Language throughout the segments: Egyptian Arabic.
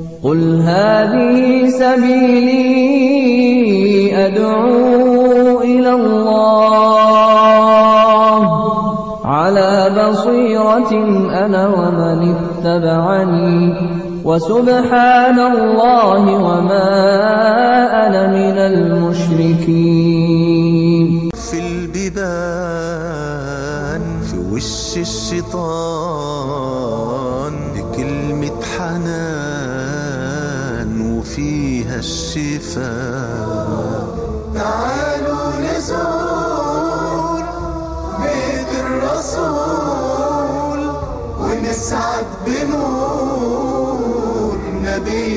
قل هذه سبيلي أدعو إلى الله على بصيرة أنا ومن اتبعني وسبحان الله وما أنا من المشركين في البيبان في وش الشيطان بكلمة حنان وفيها الشفاء تعالوا نزور بيت الرسول ونسعد بنور نبي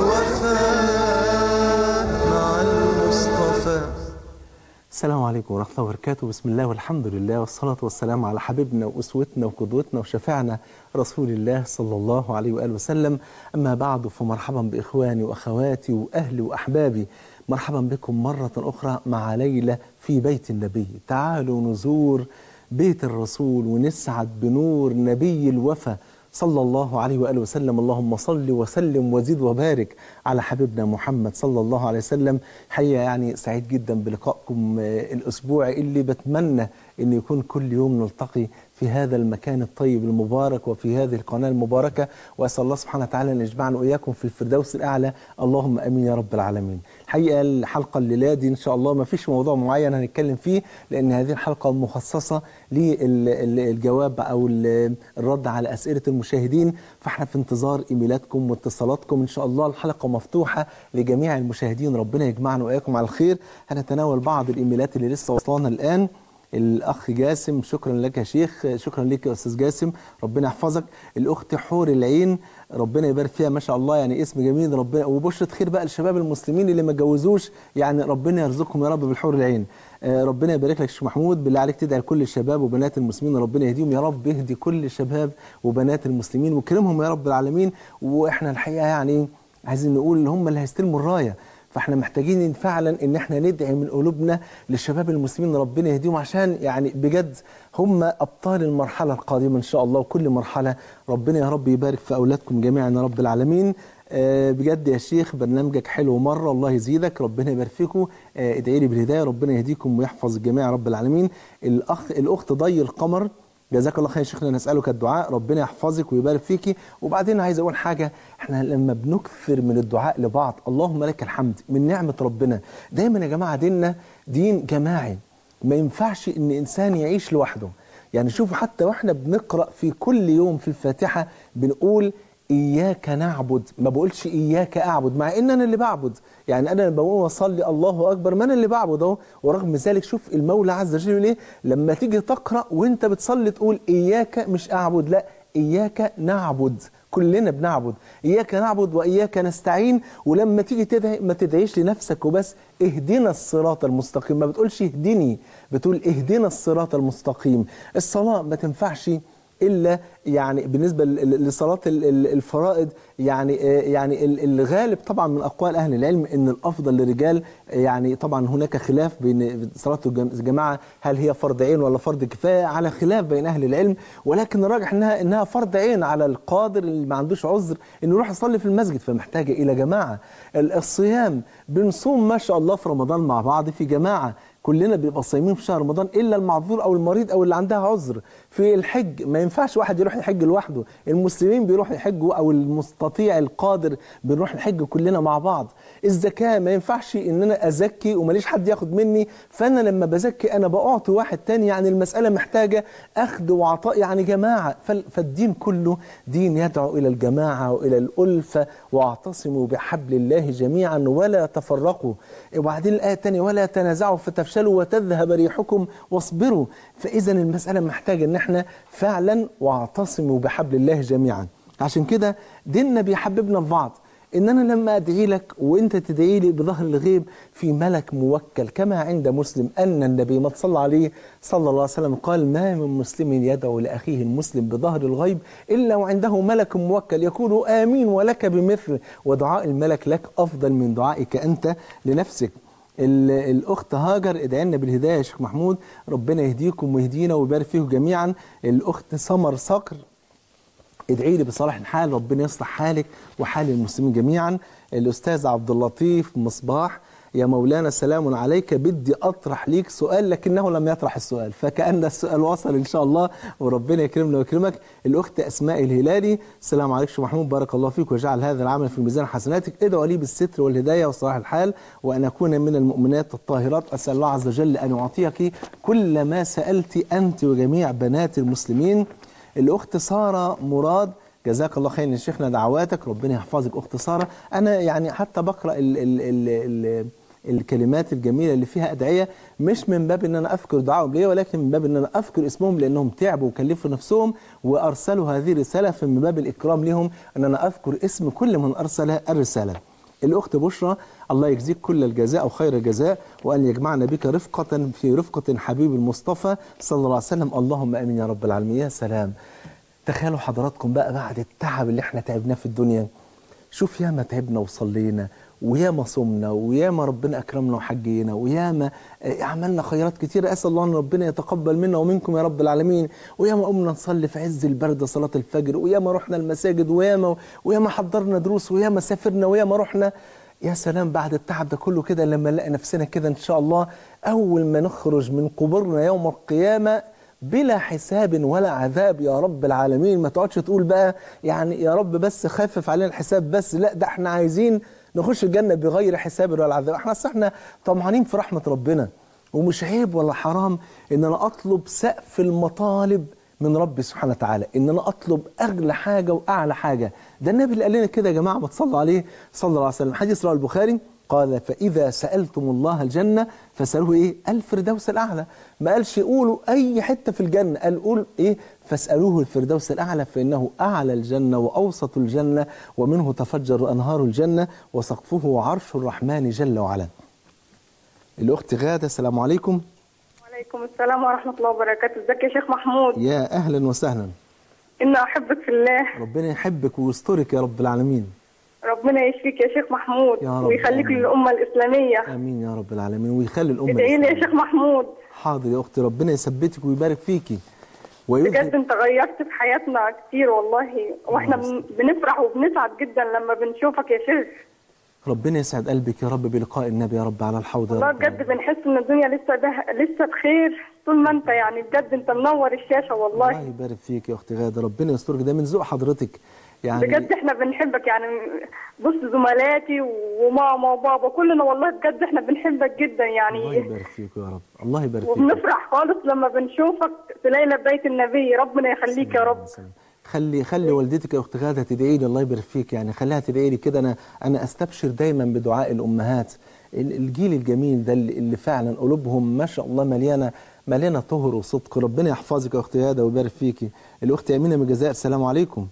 الوفاء مع المصطفى السلام عليكم ورحمة الله وبركاته بسم الله والحمد لله والصلاة والسلام على حبيبنا وأسوتنا وقدوتنا وشفيعنا رسول الله صلى الله عليه وآله وسلم أما بعد فمرحبا بإخواني وأخواتي وأهلي وأحبابي مرحبا بكم مرة أخرى مع ليلة في بيت النبي تعالوا نزور بيت الرسول ونسعد بنور نبي الوفا صلى الله عليه وآله وسلم اللهم صل وسلم وزد وبارك على حبيبنا محمد صلى الله عليه وسلم حقيقة يعني سعيد جدا بلقائكم آه، الأسبوع اللي بتمنى أن يكون كل يوم نلتقي في هذا المكان الطيب المبارك وفي هذه القناة المباركة وأسأل الله سبحانه وتعالى أن يجمعنا وإياكم في الفردوس الأعلى اللهم أمين يا رب العالمين الحقيقة الحلقة الليلة دي إن شاء الله ما فيش موضوع معين هنتكلم فيه لأن هذه الحلقة مخصصة للجواب أو ال- الرد على أسئلة المشاهدين فاحنا في انتظار إيميلاتكم واتصالاتكم إن شاء الله الحلقة مفتوحة لجميع المشاهدين ربنا يجمعنا وإياكم على الخير هنتناول بعض الإيميلات اللي لسه وصلنا الآن الأخ جاسم شكرا لك يا شيخ شكرا لك يا أستاذ جاسم ربنا يحفظك الأخت حور العين ربنا يبارك فيها ما شاء الله يعني اسم جميل ربنا وبشرة خير بقى للشباب المسلمين اللي ما اتجوزوش يعني ربنا يرزقهم يا رب بالحور العين آه، ربنا يبارك لك يا شيخ محمود بالله عليك تدعي لكل الشباب وبنات المسلمين ربنا يهديهم يا رب يهدي كل شباب وبنات المسلمين وكرمهم يا رب العالمين واحنا الحقيقة يعني عايزين نقول ان هم اللي هيستلموا الرايه فاحنا محتاجين فعلا ان احنا ندعي من قلوبنا للشباب المسلمين ربنا يهديهم عشان يعني بجد هم ابطال المرحله القادمه ان شاء الله وكل مرحله ربنا يا رب يبارك في اولادكم جميعا يا رب العالمين آه، بجد يا شيخ برنامجك حلو مره الله يزيدك ربنا يبارك فيكم آه، ادعي لي بالهدايه ربنا يهديكم ويحفظ الجميع يا رب العالمين الاخ الاخت ضي القمر جزاك الله خير يا شيخنا نسألك الدعاء ربنا يحفظك ويبارك فيكي وبعدين عايز أقول حاجة احنا لما بنكثر من الدعاء لبعض اللهم لك الحمد من نعمة ربنا دايما يا جماعة ديننا دين جماعي ما ينفعش ان انسان يعيش لوحده يعني شوفوا حتى واحنا بنقرأ في كل يوم في الفاتحة بنقول إياك نعبد ما بقولش إياك أعبد مع إن أنا اللي بعبد يعني أنا لما بقول أصلي الله أكبر ما أنا اللي بعبد أهو ورغم ذلك شوف المولى عز وجل يقول إيه لما تيجي تقرأ وأنت بتصلي تقول إياك مش أعبد لا إياك نعبد كلنا بنعبد إياك نعبد وإياك نستعين ولما تيجي تدعي ما تدعيش لنفسك وبس اهدنا الصراط المستقيم ما بتقولش اهدني بتقول اهدنا الصراط المستقيم الصلاة ما تنفعش الا يعني بالنسبه ل- ل- لصلاه ال- ال- الفرائض يعني آه، يعني ال- الغالب طبعا من اقوال اهل العلم ان الافضل للرجال آه، يعني طبعا هناك خلاف بين صلاه الجم- الجماعه هل هي فرض عين ولا فرض كفايه على خلاف بين اهل العلم ولكن الراجح انها انها فرض عين على القادر اللي ما عندوش عذر انه يروح يصلي في المسجد فمحتاجه الى جماعه ال- الصيام بنصوم ما شاء الله في رمضان مع بعض في جماعه كلنا بيبقى صايمين في شهر رمضان الا المعذور او المريض او اللي عندها عذر في الحج ما ينفعش واحد يروح يحج لوحده المسلمين بيروحوا يحجوا او المستطيع القادر بنروح نحج كلنا مع بعض الزكاه ما ينفعش ان انا ازكي وماليش حد ياخد مني فانا لما بزكي انا بعطي واحد تاني يعني المساله محتاجه اخذ وعطاء يعني جماعه فال- فالدين كله دين يدعو الى الجماعه والى الالفه واعتصموا بحبل الله جميعا ولا تفرقوا وبعدين الايه الثانيه ولا تنازعوا فتفشلوا وتذهب ريحكم واصبروا فاذا المساله محتاجه ان احنا فعلا واعتصموا بحبل الله جميعا عشان كده ديننا بيحببنا في بعض ان انا لما ادعي لك وانت تدعي لي بظهر الغيب في ملك موكل كما عند مسلم ان النبي ما تصلى عليه صلى الله عليه وسلم قال ما من مسلم يدعو لاخيه المسلم بظهر الغيب الا وعنده ملك موكل يقول امين ولك بمثل ودعاء الملك لك افضل من دعائك انت لنفسك ال- الاخت هاجر ادعي لنا بالهدايه يا شيخ محمود ربنا يهديكم ويهدينا ويبارك فيكم جميعا الاخت سمر صقر ادعي لي بصالح الحال ربنا يصلح حالك وحال المسلمين جميعا الأستاذ عبد اللطيف مصباح يا مولانا سلام عليك بدي أطرح ليك سؤال لكنه لم يطرح السؤال فكأن السؤال وصل إن شاء الله وربنا يكرمنا ويكرمك الأخت أسماء الهلالي السلام عليكم شيخ محمود بارك الله فيك وجعل هذا العمل في ميزان حسناتك ادعوا لي بالستر والهداية وصلاح الحال وأن أكون من المؤمنات الطاهرات أسأل الله عز وجل أن يعطيك كل ما سألت أنت وجميع بنات المسلمين الأخت سارة مراد جزاك الله خير يا شيخنا دعواتك ربنا يحفظك أخت سارة أنا يعني حتى بقرأ ال ال ال ال الكلمات الجميلة اللي فيها أدعية مش من باب ان انا اذكر دعائهم ليه ولكن من باب ان انا اذكر اسمهم لانهم تعبوا وكلفوا نفسهم وارسلوا هذه الرسالة فمن باب الاكرام لهم ان انا اذكر اسم كل من ارسل الرسالة الأخت بشرى الله يجزيك كل الجزاء وخير الجزاء وأن يجمعنا بك رفقة في رفقة حبيب المصطفى صلى الله عليه وسلم اللهم أمين يا رب العالمين يا سلام تخيلوا حضراتكم بقى بعد التعب اللي احنا تعبناه في الدنيا شوف ياما تعبنا وصلينا وياما صمنا وياما ربنا أكرمنا وحجينا وياما آه، عملنا خيرات كتيرة أسأل الله أن ربنا يتقبل منا ومنكم يا رب العالمين وياما قمنا نصلي في عز البرد صلاة الفجر وياما رحنا المساجد وياما وياما حضرنا دروس وياما سافرنا وياما رحنا يا سلام بعد التعب ده كله كده لما نلاقي نفسنا كده إن شاء الله أول ما نخرج من قبورنا يوم القيامة بلا حساب ولا عذاب يا رب العالمين ما تقعدش تقول بقى يعني يا رب بس خفف علينا الحساب بس لا ده احنا عايزين نخش الجنة بغير حساب ولا عذاب احنا اصل احنا طمعانين في رحمة ربنا ومش عيب ولا حرام ان انا اطلب سقف المطالب من ربي سبحانه وتعالى ان انا اطلب اغلى حاجة واعلى حاجة ده النبي اللي قال لنا كده يا جماعة ما تصلوا عليه صلى الله عليه وسلم حديث رواه البخاري قال فإذا سألتم الله الجنة فاسألوه إيه الفردوس الأعلى ما قالش قولوا أي حتة في الجنة قال قول إيه فاسألوه الفردوس الأعلى فإنه أعلى الجنة وأوسط الجنة ومنه تفجر أنهار الجنة وسقفه عرش الرحمن جل وعلا الأخت غادة السلام عليكم وعليكم السلام ورحمة الله وبركاته ازيك يا شيخ محمود يا أهلا وسهلا إن أحبك في الله ربنا يحبك ويسترك يا رب العالمين ربنا يشفيك يا شيخ محمود يا رب ويخليك آمين. للأمة الإسلامية آمين يا رب العالمين ويخلي الأمة ادعي لي يا الإسلامية. شيخ محمود حاضر يا أختي ربنا يثبتك ويبارك فيكي بجد ويظهر انت غيرت في حياتنا كتير والله واحنا الله بن- بنفرح وبنسعد جدا لما بنشوفك يا شيخ ربنا يسعد قلبك يا رب بلقاء النبي يا رب على الحوض يا والله رب بجد بنحس ان الدنيا لسه ده لسه بخير طول ما انت يعني بجد انت منور الشاشة الله والله يبارك فيك يا اختي غاده ربنا يسترك ده من ذوق حضرتك يعني بجد احنا بنحبك يعني بص زملاتي وماما وبابا كلنا والله بجد احنا بنحبك جدا الله يعني يبارك فيك يا رب الله يبارك فيك وبنفرح خالص لما بنشوفك في ليلة بيت النبي ربنا يخليك يا رب خلي خلي والدتك يا اخت غاده تدعي لي الله يبارك فيك يعني خليها تدعي لي كده انا انا استبشر دايما بدعاء الامهات ال- الجيل الجميل ده اللي اللي فعلا قلوبهم ما شاء الله مليانه مليانه طهر وصدق ربنا يحفظك يا اخت غاده ويبارك فيكي الاخت امينه من الجزائر السلام عليكم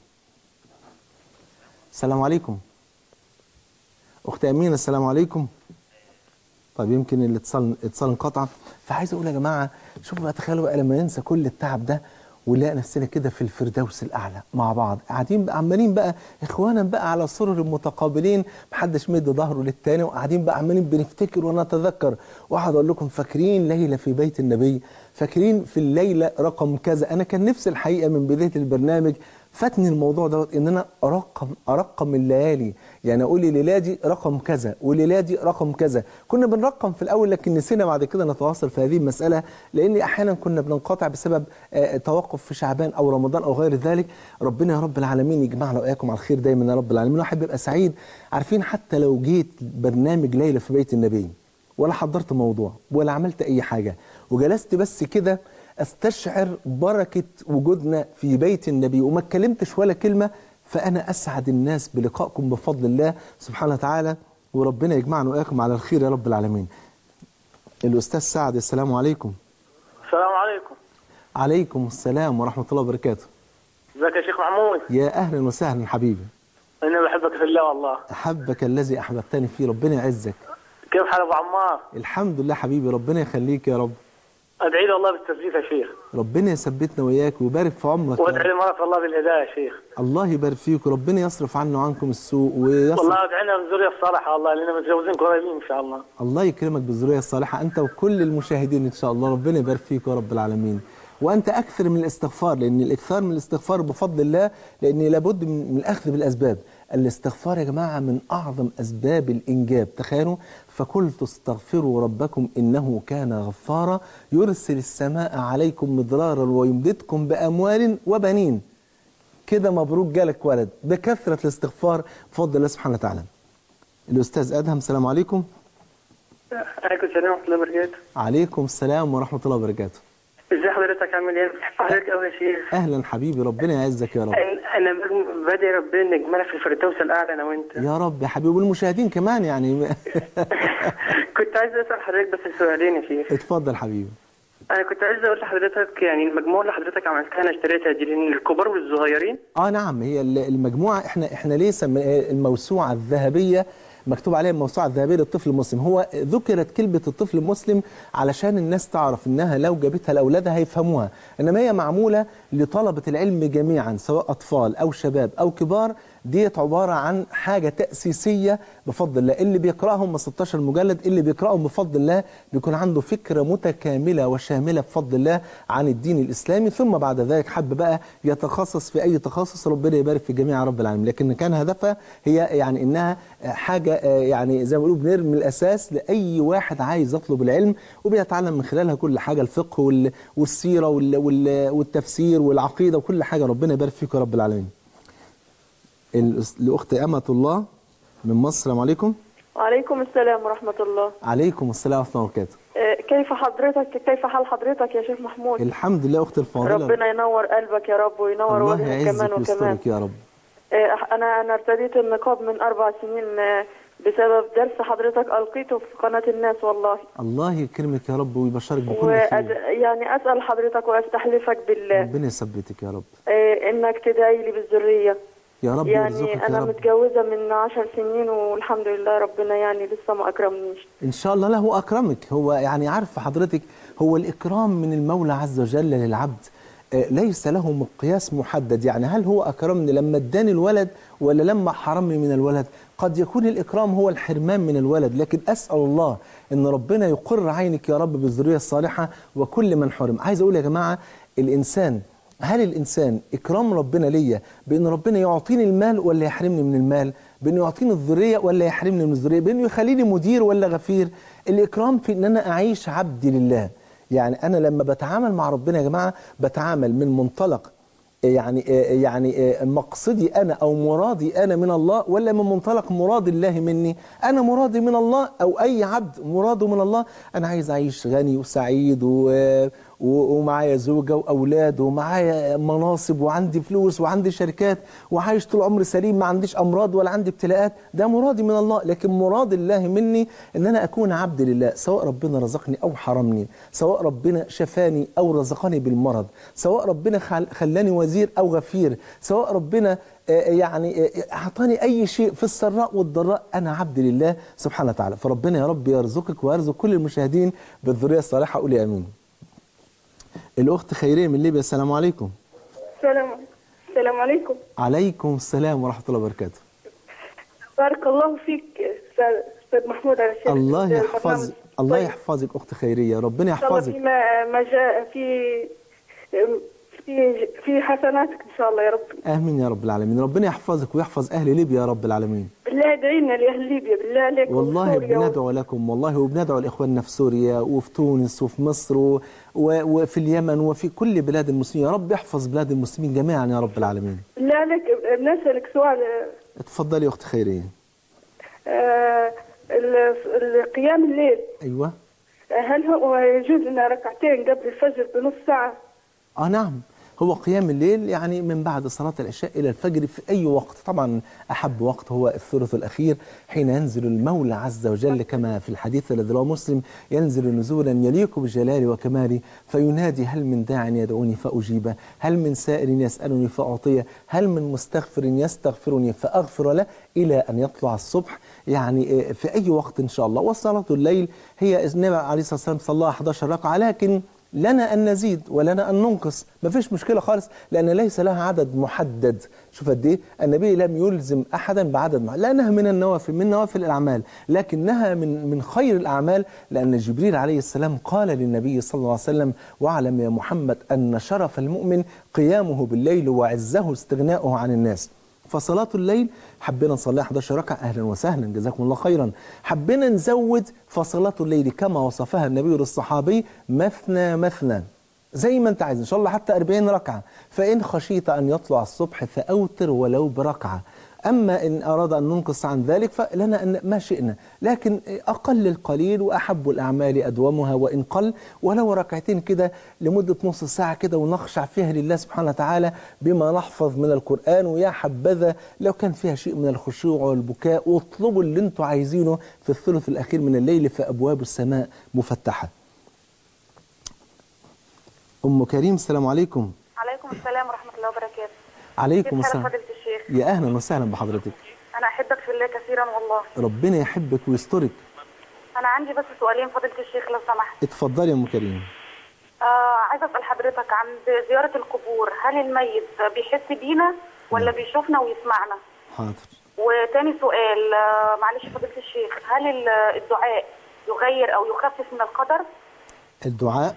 السلام عليكم اخت امينه السلام عليكم طيب يمكن الاتصال الاتصال انقطع فعايز اقول يا جماعه شوفوا بقى تخيلوا بقى لما ننسى كل التعب ده ونلاقي نفسنا كده في الفردوس الاعلى مع بعض قاعدين بقى عمالين بقى اخوانا بقى على سرر متقابلين محدش مد ظهره للتاني وقاعدين بقى عمالين بنفتكر ونتذكر واحد اقول لكم فاكرين ليله في بيت النبي فاكرين في الليله رقم كذا انا كان نفسي الحقيقه من بدايه البرنامج فاتني الموضوع دوت ان انا ارقم ارقم الليالي يعني اقول الليله دي رقم كذا والليله دي رقم كذا كنا بنرقم في الاول لكن نسينا بعد كده نتواصل في هذه المساله لان احيانا كنا بننقطع بسبب آه، توقف في شعبان او رمضان او غير ذلك ربنا يا رب العالمين يجمعنا واياكم على الخير دايما يا رب العالمين واحد بيبقى سعيد عارفين حتى لو جيت برنامج ليله في بيت النبي ولا حضرت موضوع ولا عملت اي حاجه وجلست بس كده استشعر بركة وجودنا في بيت النبي وما اتكلمتش ولا كلمة فأنا أسعد الناس بلقائكم بفضل الله سبحانه وتعالى وربنا يجمعنا وإياكم على الخير يا رب العالمين الأستاذ سعد السلام عليكم السلام عليكم عليكم السلام ورحمة الله وبركاته ازيك يا شيخ محمود يا أهلا وسهلا حبيبي انا بحبك في الله والله أحبك الذي أحببتني فيه ربنا يعزك كيف حال ابو عمار الحمد لله حبيبي ربنا يخليك يا رب ادعي لي والله بالتثبيت يا شيخ ربنا يثبتنا وإياك ويبارك في عمرك يا وادعي رب. لي مرة الله بالهدايه يا شيخ الله يبارك فيك وربنا يصرف عنا وعنكم السوء ويصرف والله ادعي لنا بالذريه الصالحه والله لنا متجوزين قريبين ان شاء الله الله يكرمك بالذرية الصالحة أنت وكل المشاهدين إن شاء الله ربنا يبارك فيك يا رب العالمين وأنت أكثر من الاستغفار لأن الإكثار من الاستغفار بفضل الله لأن لابد من من الأخذ بالأسباب الاستغفار يا جماعة من أعظم أسباب الإنجاب تخيلوا فقلت استغفروا ربكم إنه كان غفارا يرسل السماء عليكم مدرارا ويمددكم بأموال وبنين كده مبروك جالك ولد بكثرة الاستغفار بفضل الله سبحانه وتعالى الأستاذ أدهم السلام عليكم عليكم السلام ورحمة الله وبركاته عليكم السلام ورحمة الله وبركاته ازي حضرتك عامل ايه؟ بحب حضرتك قوي يا شيخ أهلا حبيبي ربنا يعزك يا رب أنا- انا بج- بدعي ربنا نجمعنا في الفردوس الاعلى انا وانت يا رب يا حبيبي والمشاهدين كمان يعني كنت عايز اسال حضرتك بس سؤالين يا شيخ اتفضل حبيبي انا كنت عايز اقول لحضرتك يعني المجموعه اللي حضرتك عملتها انا اشتريتها دي للكبار والصغيرين اه نعم هي ال- المجموعه احنا احنا ليه سم- الموسوعه الذهبيه مكتوب عليها الموسوعه الذهبيه للطفل المسلم هو ذكرت كلمه الطفل المسلم علشان الناس تعرف انها لو جابتها لاولادها هيفهموها انما هي معموله لطلبه العلم جميعا سواء اطفال او شباب او كبار ديت عباره عن حاجه تاسيسيه بفضل الله اللي بيقراهم 16 مجلد اللي بيقراهم بفضل الله بيكون عنده فكره متكامله وشامله بفضل الله عن الدين الاسلامي ثم بعد ذلك حب بقى يتخصص في اي تخصص ربنا يبارك في جميع رب العالمين لكن كان هدفها هي يعني انها حاجه آه، يعني زي ما بيقولوا بنرمي الاساس لاي واحد عايز يطلب العلم وبيتعلم من خلالها كل حاجه الفقه وال- والسيره وال- وال- والتفسير والعقيده وكل حاجه ربنا يبارك فيك يا رب العالمين. الأس- لاخت امه الله من مصر السلام عليكم. وعليكم السلام ورحمة الله عليكم السلام ورحمه الله وبركاته. آه، كيف حضرتك كيف حال حضرتك يا شيخ محمود الحمد لله اختي الفاضله ربنا ينور قلبك يا رب وينور الله وجهك كمان يعزك وكمان ويسترك يا رب. آه، انا انا ارتديت النقاب من اربع سنين آه، بسبب درس حضرتك القيته في قناه الناس والله الله يكرمك يا رب ويبشرك بكل وأد... خير. يعني اسال حضرتك واستحلفك بالله ربنا يثبتك يا رب. آه، انك تدعي لي بالذريه يا رب يعني يرزقك يا انا رب. متجوزه من عشر سنين والحمد لله ربنا يعني لسه ما اكرمنيش ان شاء الله له اكرمك هو يعني عارف حضرتك هو الاكرام من المولى عز وجل للعبد آه، ليس له مقياس محدد يعني هل هو اكرمني لما اداني الولد ولا لما حرمني من الولد قد يكون الاكرام هو الحرمان من الولد لكن اسال الله ان ربنا يقر عينك يا رب بالذريه الصالحه وكل من حرم عايز اقول يا جماعه الانسان هل الانسان اكرام ربنا ليا بان ربنا يعطيني المال ولا يحرمني من المال بانه يعطيني الذريه ولا يحرمني من الذريه بانه يخليني مدير ولا غفير الاكرام في ان انا اعيش عبدي لله يعني انا لما بتعامل مع ربنا يا جماعه بتعامل من منطلق يعني يعني مقصدي انا او مرادي انا من الله ولا من منطلق مراد الله مني انا مرادي من الله او اي عبد مراده من الله انا عايز اعيش غني وسعيد و و- ومعايا زوجة وأولاد ومعايا مناصب وعندي فلوس وعندي شركات وعايش طول عمري سليم ما عنديش أمراض ولا عندي ابتلاءات ده مرادي من الله لكن مراد الله مني إن أنا أكون عبد لله سواء ربنا رزقني أو حرمني سواء ربنا شفاني أو رزقني بالمرض سواء ربنا خل- خلاني وزير أو غفير سواء ربنا آه، يعني آه، أعطاني أي شيء في السراء والضراء أنا عبد لله سبحانه وتعالى فربنا يا رب يرزقك ويرزق كل المشاهدين بالذرية الصالحة قولي آمين الأخت خيرية من ليبيا السلام عليكم السلام السلام عليكم عليكم السلام ورحمة الله وبركاته بارك الله فيك أستاذ- استاذ محمود على الشيخ الله في يحفظ البرنامج. الله طيب. يحفظك أخت خيرية ربنا ان شاء الله يحفظك فيما ما جاء في في في حسناتك ان شاء الله يا رب آمين يا رب العالمين ربنا يحفظك ويحفظ أهل ليبيا يا رب العالمين بالله ادعي لنا لاهل ليبيا بالله عليك والله وسوريا و- بندعو لكم والله وبندعو لإخواننا في سوريا وفي تونس وفي مصر و... و... وفي اليمن وفي كل بلاد المسلمين يا رب يحفظ بلاد المسلمين جميعا يا رب العالمين بالله عليك بنسألك سؤال اتفضلي يا أخت خيرية آه، ال- ال- قيام الليل أيوة هل هو يجوز لنا ركعتين قبل الفجر بنص ساعة؟ اه نعم هو قيام الليل يعني من بعد صلاة العشاء إلى الفجر في أي وقت طبعا أحب وقت هو الثلث الأخير حين ينزل المولى عز وجل كما في الحديث الذي رواه مسلم ينزل نزولا يليق بجلاله وكماله فينادي هل من داع يدعوني فأجيبه هل من سائل يسألني فأعطيه هل من مستغفر يستغفرني فأغفر له إلى أن يطلع الصبح يعني آه، في أي وقت إن شاء الله وصلاة الليل هي النبي عليه الصلاة والسلام صلى 11 ركعة لكن لنا أن نزيد ولنا أن ننقص مفيش مشكلة خالص لأن ليس لها عدد محدد شوف قد إيه النبي لم يلزم أحدا بعدد معين لأنها من النوافل من نوافل الأعمال لكنها من من خير الأعمال لأن جبريل عليه السلام قال للنبي صلى الله عليه وسلم واعلم يا محمد أن شرف المؤمن قيامه بالليل وعزه استغناؤه عن الناس فصلاة الليل حبينا نصليها 11 ركعة أهلا وسهلا جزاكم الله خيرا حبينا نزود فصلاة الليل كما وصفها النبي للصحابي مثنى مثنى زي ما انت عايز ان شاء الله حتى 40 ركعة فإن خشيت أن يطلع الصبح فأوتر ولو بركعة أما إن أراد أن ننقص عن ذلك فلنا أن ما شئنا لكن أقل القليل وأحب الأعمال أدومها وإن قل ولو ركعتين كده لمدة نص ساعة كده ونخشع فيها لله سبحانه وتعالى بما نحفظ من القرآن ويا حبذا لو كان فيها شيء من الخشوع والبكاء واطلبوا اللي انتوا عايزينه في الثلث الأخير من الليل فأبواب السماء مفتحة أم كريم السلام عليكم عليكم السلام ورحمة الله وبركاته عليكم كيف حالك السلام فضيلة الشيخ يا أهلا وسهلا بحضرتك أنا أحبك في الله كثيرا والله ربنا يحبك ويسترك أنا عندي بس سؤالين فضيلة الشيخ لو سمحت اتفضلي يا أم كريم آه عايزة أسأل حضرتك عن زيارة القبور هل الميت بيحس بينا ولا بيشوفنا ويسمعنا حاضر وتاني سؤال آه معلش فضيلة الشيخ هل ال- الدعاء يغير أو يخفف من القدر الدعاء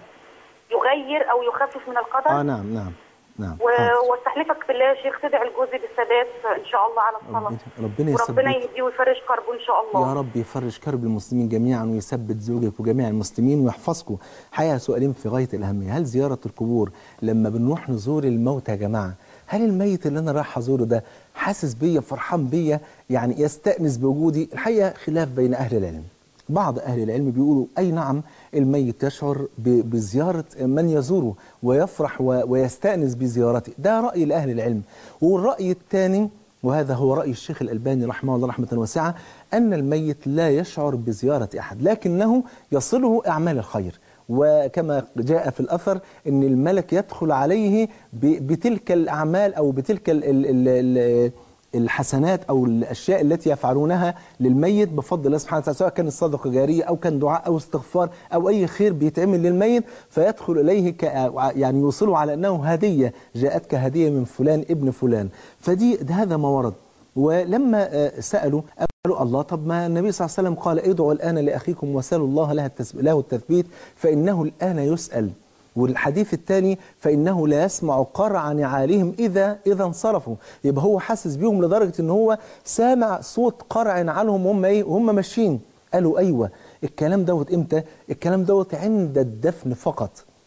يغير أو يخفف من القدر اه نعم نعم نعم و- حاضر. واستحلفك بالله يا شيخ تدعي لجوزي بالثبات ان شاء الله على الصلاه ربنا- ربنا وربنا يثبت. يهديه ويفرج كربه ان شاء الله يا رب يفرج كرب المسلمين جميعا ويثبت زوجك وجميع المسلمين ويحفظكم حقيقة سؤالين في غاية الأهمية هل زيارة القبور لما بنروح نزور الموتى يا جماعة هل الميت اللي أنا رايح أزوره ده حاسس بيا فرحان بيا يعني يستأنس بوجودي الحقيقة خلاف بين أهل العلم بعض أهل العلم بيقولوا أي نعم الميت يشعر ب- بزيارة من يزوره ويفرح و- ويستأنس بزيارته ده رأي لأهل العلم والرأي الثاني وهذا هو رأي الشيخ الألباني رحمه الله رحمة واسعة أن الميت لا يشعر بزيارة أحد لكنه يصله أعمال الخير وكما جاء في الأثر أن الملك يدخل عليه ب- بتلك الأعمال أو بتلك ال ال ال ال الحسنات أو الأشياء التي يفعلونها للميت بفضل الله سبحانه وتعالى سواء كانت صدقة جارية أو كان دعاء أو استغفار أو أي خير بيتعمل للميت فيدخل إليه ك يعني يوصله على أنه هدية جاءتك هدية من فلان ابن فلان فدي ده هذا ما ورد ولما آه، سألوا قالوا الله طب ما النبي صلى الله عليه وسلم قال ادعوا الآن لأخيكم وسألوا الله له التثبيت, له التثبيت فإنه الآن يسأل والحديث الثاني فإنه لا يسمع قرع نعالهم إذا إذا انصرفوا يبقى هو حاسس بيهم لدرجة إن هو سامع صوت قرع نعالهم وهم إيه وهم ماشيين قالوا أيوة الكلام دوت إمتى الكلام دوت عند الدفن فقط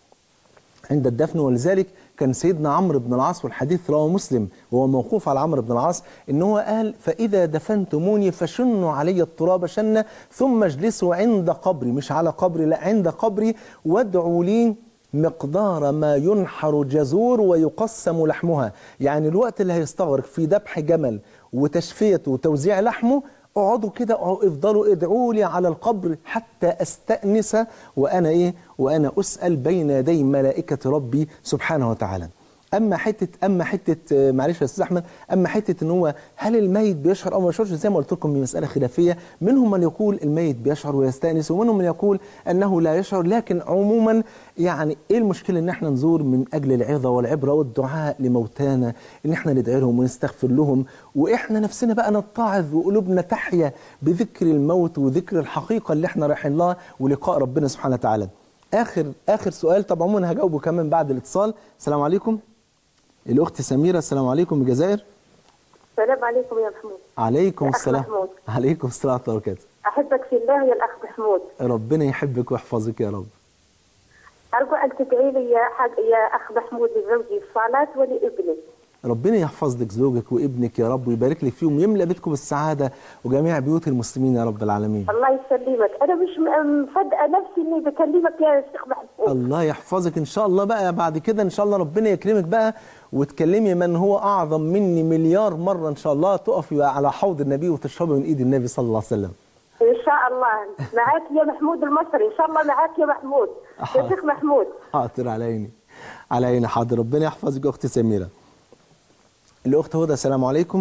عند الدفن ولذلك كان سيدنا عمرو بن العاص والحديث رواه مسلم وهو موقوف على عمرو بن العاص ان هو قال فاذا دفنتموني فشنوا علي التراب شنه ثم اجلسوا عند قبري مش على قبري لا عند قبري وادعوا لي مقدار ما ينحر جزور ويقسم لحمها يعني الوقت اللي هيستغرق في ذبح جمل وتشفيته وتوزيع لحمه اقعدوا كده اقعدوا- افضلوا ادعوا لي على القبر حتى استأنس وانا ايه وانا اسأل بين يدي ملائكة ربي سبحانه وتعالى اما حته اما حته آه، معلش يا استاذ احمد اما حته ان هو هل الميت بيشعر او ما بيشعرش زي ما قلت لكم دي مساله خلافيه منهم من يقول الميت بيشعر ويستانس ومنهم من يقول انه لا يشعر لكن عموما يعني ايه المشكله ان احنا نزور من اجل العظه والعبره والدعاء لموتانا ان احنا ندعي لهم ونستغفر لهم واحنا نفسنا بقى نتعظ وقلوبنا تحيا بذكر الموت وذكر الحقيقه اللي احنا رايحين لها ولقاء ربنا سبحانه وتعالى اخر اخر سؤال طب عموما هجاوبه كمان بعد الاتصال السلام عليكم الأخت سميرة السلام عليكم من الجزائر السلام عليكم يا محمود عليكم يا أخ السلام محمود. عليكم السلام ورحمة الله وبركاته أحبك في الله يا الأخ محمود ربنا يحبك ويحفظك يا رب أرجو أن تدعي لي يا, حاج يا أخ محمود لزوجي في الصلاة ولابني ربنا يحفظ لك زوجك وابنك يا رب ويبارك لك فيهم ويملأ بيتكم بالسعادة وجميع بيوت المسلمين يا رب العالمين الله يسلمك أنا مش م- مصدقة نفسي إني بكلمك يا شيخ محمود الله يحفظك إن شاء الله بقى بعد كده إن شاء الله ربنا يكرمك بقى وتكلمي من هو أعظم مني مليار مرة إن شاء الله تقفي على حوض النبي وتشربي من إيد النبي صلى الله عليه وسلم إن شاء الله معاك يا محمود المصري إن شاء الله معاك يا محمود يا شيخ محمود حاضر على عيني على عيني حاضر ربنا يحفظك يا أختي سميرة الأخت هدى السلام عليكم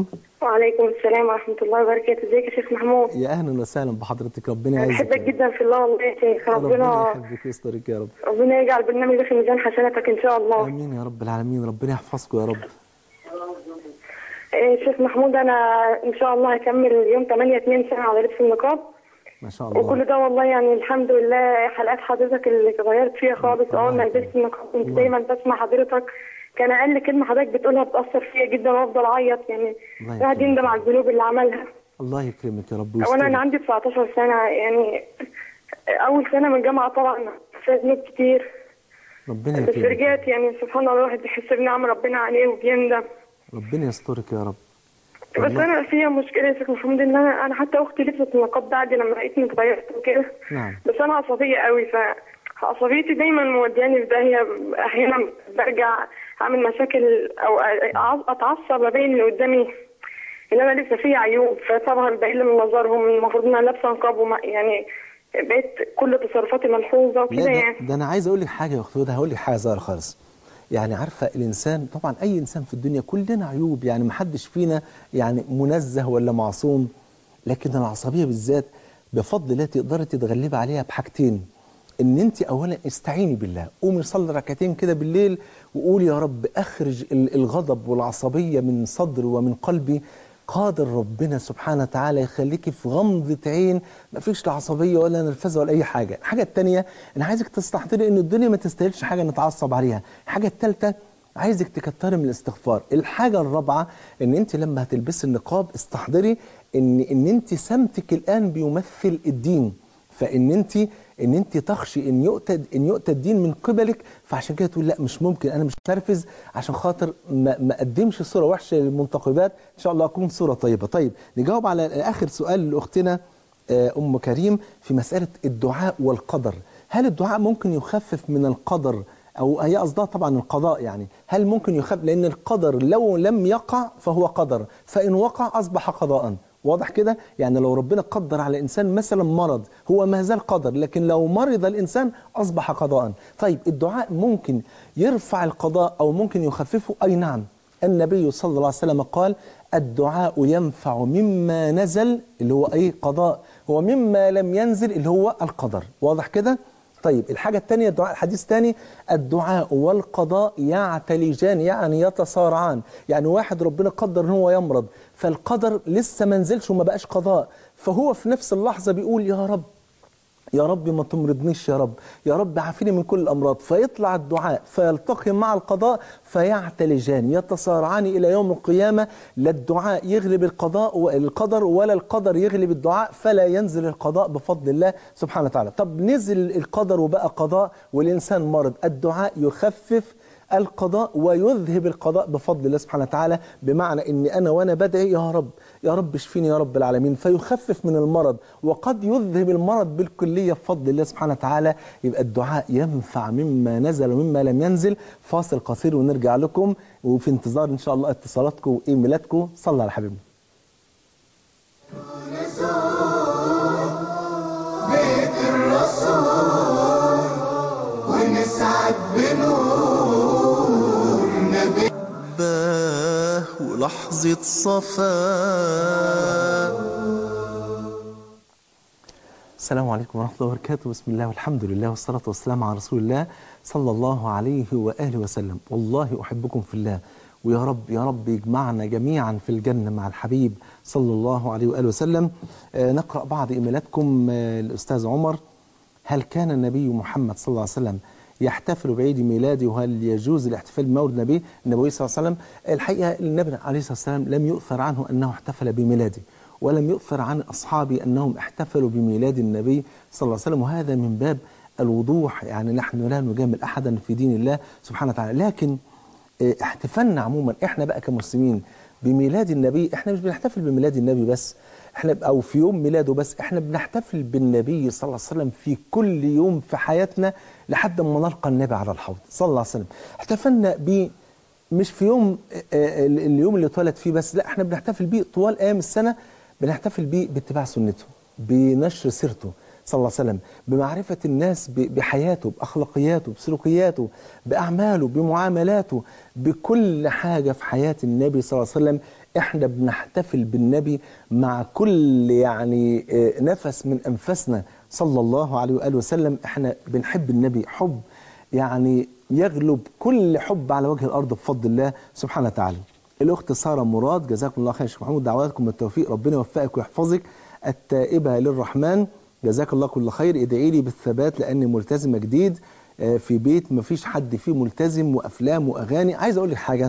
وعليكم السلام ورحمة الله وبركاته ازيك يا شيخ محمود يا اهلا وسهلا بحضرتك ربنا أنا يعزك بحبك يا رب. جدا في الله والله يا شيخ ربنا ربنا يحبك ويسترك يا رب ربنا يجعل البرنامج ده في ميزان حسناتك إن شاء الله امين يا رب العالمين ربنا يحفظكم يا رب إيه، شيخ محمود أنا إن شاء الله هكمل يوم 8 2 سنة على لبس النقاب ما شاء وكل الله ده والله يعني الحمد لله حلقات حضرتك اللي غيرت فيها خالص أول ما لبست النقاب كنت دايما بسمع حضرتك كان أقل كلمة حضرتك بتقولها بتأثر فيا جدا وأفضل أعيط يعني الله الواحد يكرمك. يندم على الذنوب اللي عملها الله يكرمك يا رب اولا انا ويسترك عندي 19 سنه يعني اول سنه من الجامعه طبعا فيها ذنوب كتير ربنا بس يكرمك رجعت يعني سبحان الله الواحد بيحس بنعم ربنا عليه وبيندم ربنا يسترك يا رب بس والله. انا فيها مشكله يا شيخ محمود ان انا انا حتى اختي لبست النقاب بعد لما لقيتني اتغيرت وكده نعم بس انا عصبيه قوي ف عصبيتي دايما مودياني في داهيه احيانا برجع اعمل مشاكل او أع- اتعصب ابين اللي قدامي ان انا لسه فيها عيوب فطبعا بقل من نظرهم المفروض ان انا لابسه نقاب وما يعني بقيت كل تصرفاتي ملحوظه لا وكده ده, يعني ده انا عايز اقول لك حاجه يا اخت هدى هقول لك حاجه صغيره خالص يعني عارفه الانسان طبعا اي انسان في الدنيا كلنا عيوب يعني ما حدش فينا يعني منزه ولا معصوم لكن العصبيه بالذات بفضل الله تقدري تتغلبي عليها بحاجتين ان انت اولا استعيني بالله قومي صلي ركعتين كده بالليل وقولي يا رب اخرج ال- الغضب والعصبيه من صدري ومن قلبي قادر ربنا سبحانه وتعالى يخليكي في غمضة عين ما فيش لا عصبية ولا نرفزة ولا أي حاجة الحاجة التانية أنا عايزك تستحضري إن الدنيا ما تستاهلش حاجة نتعصب عليها الحاجة التالتة عايزك تكتري من الاستغفار الحاجة الرابعة إن أنت لما هتلبسي النقاب استحضري إن إن أنت سمتك الآن بيمثل الدين فان انت ان انت تخشي ان يؤتى ان يؤتى الدين من قبلك فعشان كده تقول لا مش ممكن انا مش نرفز عشان خاطر ما ما اقدمش صوره وحشه للمنتقبات ان شاء الله اكون صوره طيبه طيب نجاوب على اخر سؤال لاختنا آه، ام كريم في مساله الدعاء والقدر هل الدعاء ممكن يخفف من القدر او هي قصدها طبعا القضاء يعني هل ممكن يخفف لان القدر لو لم يقع فهو قدر فان وقع اصبح قضاء واضح كده يعني لو ربنا قدر على الانسان مثلا مرض هو ما زال قدر لكن لو مرض الانسان اصبح قضاء طيب الدعاء ممكن يرفع القضاء او ممكن يخففه اي نعم النبي صلى الله عليه وسلم قال الدعاء ينفع مما نزل اللي هو اي قضاء هو مما لم ينزل اللي هو القدر واضح كده طيب الحاجة الثانية الدعاء الحديث الثاني الدعاء والقضاء يعتلجان يعني يتصارعان يعني واحد ربنا قدر ان هو يمرض فالقدر لسه ما نزلش وما بقاش قضاء فهو في نفس اللحظة بيقول يا رب يا رب ما تمرضنيش يا رب يا رب عافيني من كل الأمراض فيطلع الدعاء فيلتقي مع القضاء فيعتلجان يتصارعان إلى يوم القيامة لا الدعاء يغلب القضاء والقدر ولا القدر يغلب الدعاء فلا ينزل القضاء بفضل الله سبحانه وتعالى طب نزل القدر وبقى قضاء والإنسان مرض الدعاء يخفف القضاء ويذهب القضاء بفضل الله سبحانه وتعالى بمعنى ان انا وانا بدعي يا رب يا رب اشفيني يا رب العالمين فيخفف من المرض وقد يذهب المرض بالكليه بفضل الله سبحانه وتعالى يبقى الدعاء ينفع مما نزل ومما لم ينزل فاصل قصير ونرجع لكم وفي انتظار ان شاء الله اتصالاتكم وايميلاتكم صلى على حبيبنا بيت الرسول ونسعد بنور نبي باه ولحظة صفاء السلام عليكم ورحمة الله وبركاته بسم الله والحمد لله والصلاة والسلام على رسول الله صلى الله عليه وآله وسلم والله أحبكم في الله ويا رب يا رب يجمعنا جميعا في الجنة مع الحبيب صلى الله عليه وآله وسلم آه نقرأ بعض إيميلاتكم آه الأستاذ عمر هل كان النبي محمد صلى الله عليه وسلم يحتفل بعيد ميلاده وهل يجوز الاحتفال بمولد النبي النبي صلى الله عليه وسلم الحقيقة النبي عليه الصلاة والسلام لم يؤثر عنه أنه احتفل بميلاده ولم يؤثر عن أصحابه أنهم احتفلوا بميلاد النبي صلى الله عليه وسلم وهذا من باب الوضوح يعني نحن لا نجامل أحدا في دين الله سبحانه وتعالى لكن اه، احتفالنا عموما احنا بقى كمسلمين بميلاد النبي احنا مش بنحتفل بميلاد النبي بس احنا او في يوم ميلاده بس احنا بنحتفل بالنبي صلى الله عليه وسلم في كل يوم في حياتنا لحد ما نلقى النبي على الحوض صلى الله عليه وسلم احتفلنا ب مش في يوم اه، اه، اليوم اللي اتولد فيه بس لا احنا بنحتفل بيه طوال ايام السنه بنحتفل بيه باتباع سنته بنشر سيرته صلى الله عليه وسلم بمعرفة الناس ب- بحياته بأخلاقياته بسلوكياته بأعماله بمعاملاته بكل حاجة في حياة النبي صلى الله عليه وسلم احنا بنحتفل بالنبي مع كل يعني آه، نفس من أنفسنا صلى الله عليه وآله وسلم احنا بنحب النبي حب يعني يغلب كل حب على وجه الأرض بفضل الله سبحانه وتعالى الأخت سارة مراد جزاكم الله خير يا شيخ محمود دعواتكم بالتوفيق ربنا يوفقك ويحفظك التائبة للرحمن جزاك الله كل خير ادعي لي بالثبات لأني ملتزمة جديد آه، في بيت ما فيش حد فيه ملتزم وأفلام وأغاني عايز أقول لك حاجة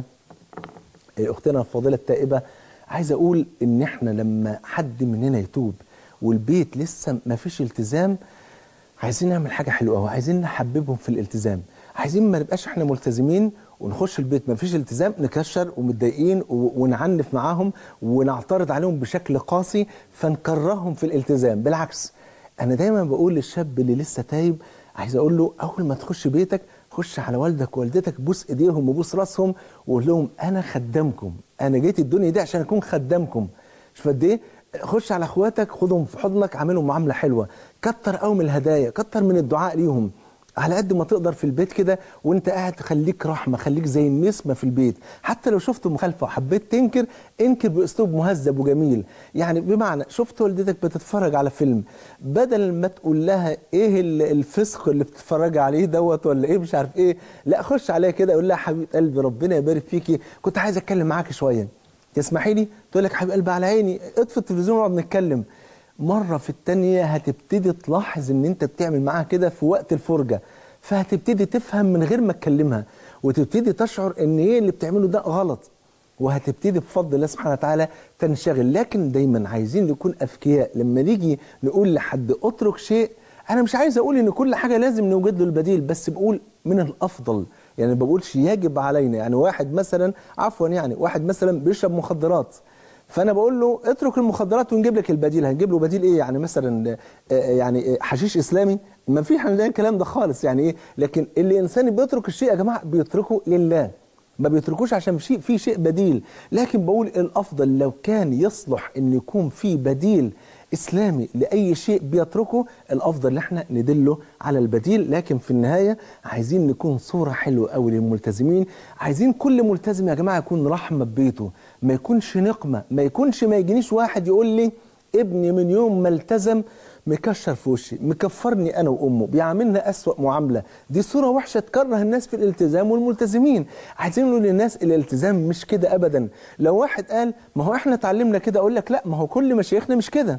آه، أختنا الفاضلة التائبة عايز أقول إن إحنا لما حد مننا يتوب والبيت لسه ما فيش التزام عايزين نعمل حاجة حلوة وعايزين نحببهم في الالتزام عايزين ما نبقاش احنا ملتزمين ونخش البيت ما فيش التزام نكشر ومتضايقين و- ونعنف معاهم ونعترض عليهم بشكل قاسي فنكرههم في الالتزام بالعكس انا دايما بقول للشاب اللي لسه تايب عايز اقول له اول ما تخش بيتك خش على والدك ووالدتك بوس ايديهم وبوس راسهم وقول لهم انا خدامكم انا جيت الدنيا دي عشان اكون خدامكم شوف قد ايه خش على اخواتك خدهم في حضنك اعملهم معامله حلوه كتر قوي من الهدايا كتر من الدعاء ليهم على قد ما تقدر في البيت كده وانت قاعد خليك رحمه خليك زي النسمه في البيت حتى لو شفت مخالفه وحبيت تنكر انكر باسلوب مهذب وجميل يعني بمعنى شفت والدتك بتتفرج على فيلم بدل ما تقول لها ايه ال- الفسق اللي بتتفرج عليه دوت ولا ايه مش عارف ايه لا خش عليها كده قول لها حبيبه قلبي ربنا يبارك فيكي كنت عايز اتكلم معاكي شويه تسمحي لي تقول لك حبيب قلبي على عيني اطفي التلفزيون ونقعد نتكلم مرة في التانية هتبتدي تلاحظ ان انت بتعمل معاها كده في وقت الفرجة فهتبتدي تفهم من غير ما تكلمها وتبتدي تشعر ان ايه اللي بتعمله ده غلط وهتبتدي بفضل الله سبحانه وتعالى تنشغل لكن دايما عايزين نكون اذكياء لما نيجي نقول لحد اترك شيء انا مش عايز اقول ان كل حاجه لازم نوجد له البديل بس بقول من الافضل يعني ما بقولش يجب علينا يعني واحد مثلا عفوا يعني واحد مثلا بيشرب مخدرات فانا بقول له اترك المخدرات ونجيب لك البديل هنجيب له بديل ايه يعني مثلا آه، يعني آه، حشيش اسلامي ما في عندنا الكلام ده خالص يعني ايه لكن اللي انسان بيترك الشيء يا جماعه بيتركه لله ما بيتركوش عشان شيء في شيء بديل لكن بقول الافضل لو كان يصلح ان يكون في بديل اسلامي لاي شيء بيتركه الافضل ان احنا ندله على البديل لكن في النهايه عايزين نكون صوره حلوه قوي للملتزمين عايزين كل ملتزم يا جماعه يكون رحمه ببيته ما يكونش نقمه ما يكونش ما يجينيش واحد يقول لي ابني من يوم ما التزم مكشر في وشي مكفرني انا وامه بيعاملنا اسوأ معامله دي صوره وحشه تكره الناس في الالتزام والملتزمين عايزين نقول للناس الالتزام مش كده ابدا لو واحد قال ما هو احنا اتعلمنا كده اقول لك لا ما هو كل مشايخنا مش كده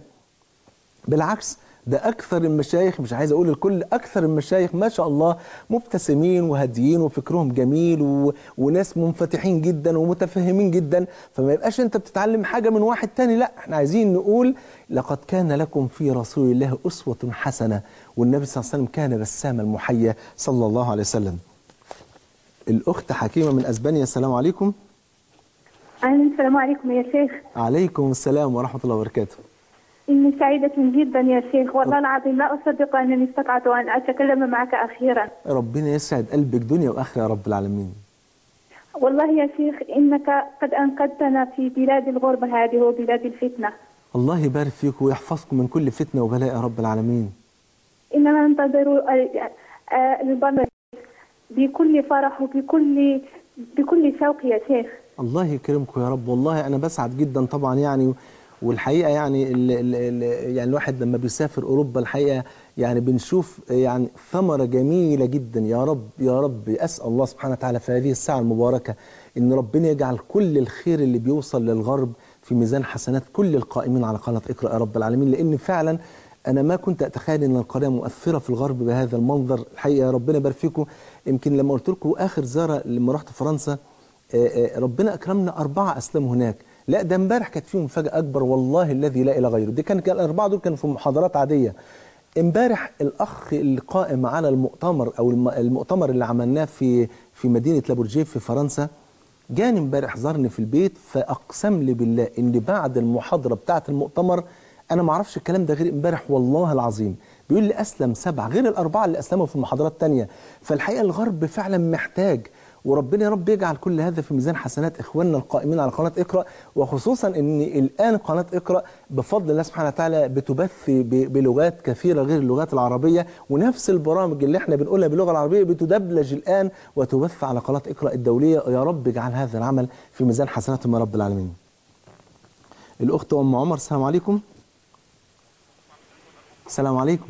بالعكس ده أكثر المشايخ مش عايز أقول الكل أكثر المشايخ ما شاء الله مبتسمين وهاديين وفكرهم جميل و... وناس منفتحين جدا ومتفهمين جدا فما يبقاش أنت بتتعلم حاجة من واحد تاني لا احنا عايزين نقول لقد كان لكم في رسول الله أسوة حسنة والنبي صلى الله عليه وسلم كان بسام المحيا صلى الله عليه وسلم الأخت حكيمة من أسبانيا السلام عليكم أهلا السلام عليكم يا شيخ عليكم السلام ورحمة الله وبركاته إني سعيدة جدا يا شيخ والله العظيم لا أصدق أنني استطعت أن أتكلم معك أخيرا ربنا يسعد قلبك دنيا وآخرة يا رب العالمين والله يا شيخ إنك قد أنقذتنا في بلاد الغربة هذه وبلاد الفتنة الله يبارك فيكم ويحفظكم من كل فتنة وبلاء يا رب العالمين إننا ننتظر ال- آه، البرنامج بكل فرح وبكل بكل شوق يا شيخ الله يكرمكم يا رب والله أنا بسعد جدا طبعا يعني والحقيقة يعني ال ال ال يعني الواحد لما بيسافر أوروبا الحقيقة يعني بنشوف يعني ثمرة جميلة جدا يا رب يا رب أسأل الله سبحانه وتعالى في هذه الساعة المباركة إن ربنا يجعل كل الخير اللي بيوصل للغرب في ميزان حسنات كل القائمين على قناة اقرأ يا رب العالمين لأن فعلا أنا ما كنت أتخيل أن القناة مؤثرة في الغرب بهذا المنظر الحقيقة يا ربنا يبارك فيكم يمكن لما قلت لكم آخر زيارة لما رحت فرنسا آه، آه، ربنا أكرمنا أربعة أسلموا هناك لا ده امبارح كانت فيهم مفاجأة أكبر والله الذي لا إله غيره دي كان كان الأربعة دول كانوا في محاضرات عادية امبارح الأخ اللي قائم على المؤتمر أو الم- المؤتمر اللي عملناه في في مدينة لابورجيه في فرنسا جاني امبارح زارني في البيت فأقسم لي بالله إن بعد المحاضرة بتاعة المؤتمر أنا ما أعرفش الكلام ده غير امبارح والله العظيم بيقول لي أسلم سبعة غير الأربعة اللي أسلموا في المحاضرات التانية فالحقيقة الغرب فعلا محتاج وربنا يا رب يجعل كل هذا في ميزان حسنات إخواننا القائمين على قناة اقرأ وخصوصا أن الآن قناة اقرأ بفضل الله سبحانه وتعالى بتبث ب- بلغات كثيرة غير اللغات العربية ونفس البرامج اللي احنا بنقولها باللغة العربية بتدبلج الآن وتبث على قناة اقرأ الدولية يا رب اجعل هذا العمل في ميزان حسناتهم يا رب العالمين الأخت أم عمر السلام عليكم السلام عليكم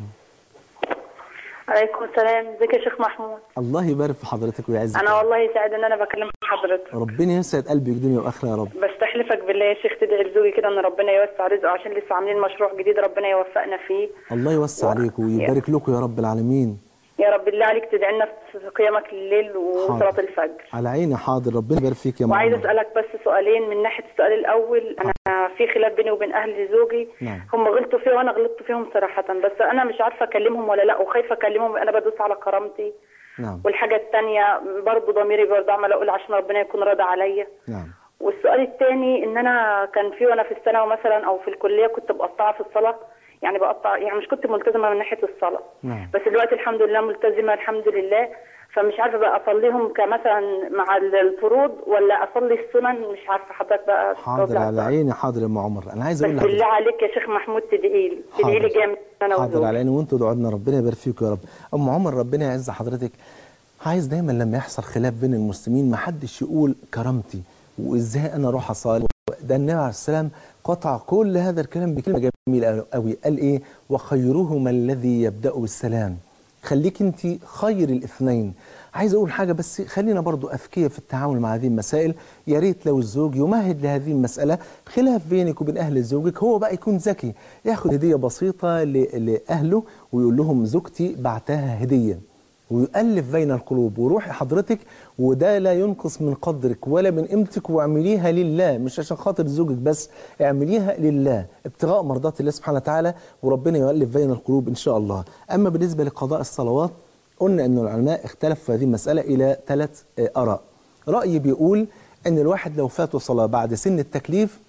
عليكم السلام ازيك يا شيخ محمود الله يبارك في حضرتك ويعزك انا والله سعيد ان انا بكلم حضرتك ربنا يسعد قلبك دنيا واخره يا رب بستحلفك بالله يا شيخ تدعي لزوجي كده ان ربنا يوسع رزقه عشان لسه عاملين مشروع جديد ربنا يوفقنا فيه الله يوسع عليك ويبارك لكم يا رب العالمين يا رب بالله عليك تدعي لنا في قيامك الليل وصلاه حاضر. الفجر على عيني حاضر ربنا يبارك فيك يا وعايز محمد اسالك بس سؤالين من ناحيه السؤال الاول انا في خلاف بيني وبين اهل زوجي نعم. هم غلطوا فيا وانا غلطت فيهم صراحه بس انا مش عارفه اكلمهم ولا لا وخايفه اكلمهم انا بدوس على كرامتي نعم والحاجه الثانيه برضه ضميري برضه عمال اقول عشان ربنا يكون راضي عليا نعم والسؤال الثاني ان انا كان في وانا في الثانوي مثلا او في الكليه كنت بقطعها في الصلاه يعني بقطع يعني مش كنت ملتزمه من ناحيه الصلاه نعم بس دلوقتي الحمد لله ملتزمه الحمد لله فمش عارفه بقى اصليهم كمثلا مع الفروض ولا اصلي السنن مش عارفه حضرتك بقى حاضر توضح على بقى. عيني حاضر يا ام عمر انا عايز بس اقول بالله لحضرتك عليك يا شيخ محمود تدعي لي تدعي لي حاضر. جامد انا حاضر وزوجي على عيني وانتوا دعوا ربنا يبارك فيكم يا رب ام عمر ربنا يعز حضرتك عايز دايما لما يحصل خلاف بين المسلمين ما حدش يقول كرامتي وازاي انا اروح اصلي ده النبي عليه السلام قطع كل هذا الكلام بكلمه جميله قوي قال ايه وخيرهما الذي يبدا بالسلام خليك انت خير الاثنين عايز اقول حاجه بس خلينا برضو اذكياء في التعامل مع هذه المسائل يا ريت لو الزوج يمهد لهذه المساله خلاف بينك وبين اهل زوجك هو بقى يكون ذكي ياخد هديه بسيطه ل- لاهله ويقول لهم زوجتي بعتها هديه ويؤلف بين القلوب وروحي حضرتك وده لا ينقص من قدرك ولا من قيمتك واعمليها لله مش عشان خاطر زوجك بس اعمليها لله ابتغاء مرضات الله سبحانه وتعالى وربنا يؤلف بين القلوب ان شاء الله اما بالنسبه لقضاء الصلوات قلنا ان العلماء اختلفوا في هذه المساله الى ثلاث آه، اراء راي بيقول ان الواحد لو فاته صلاه بعد سن التكليف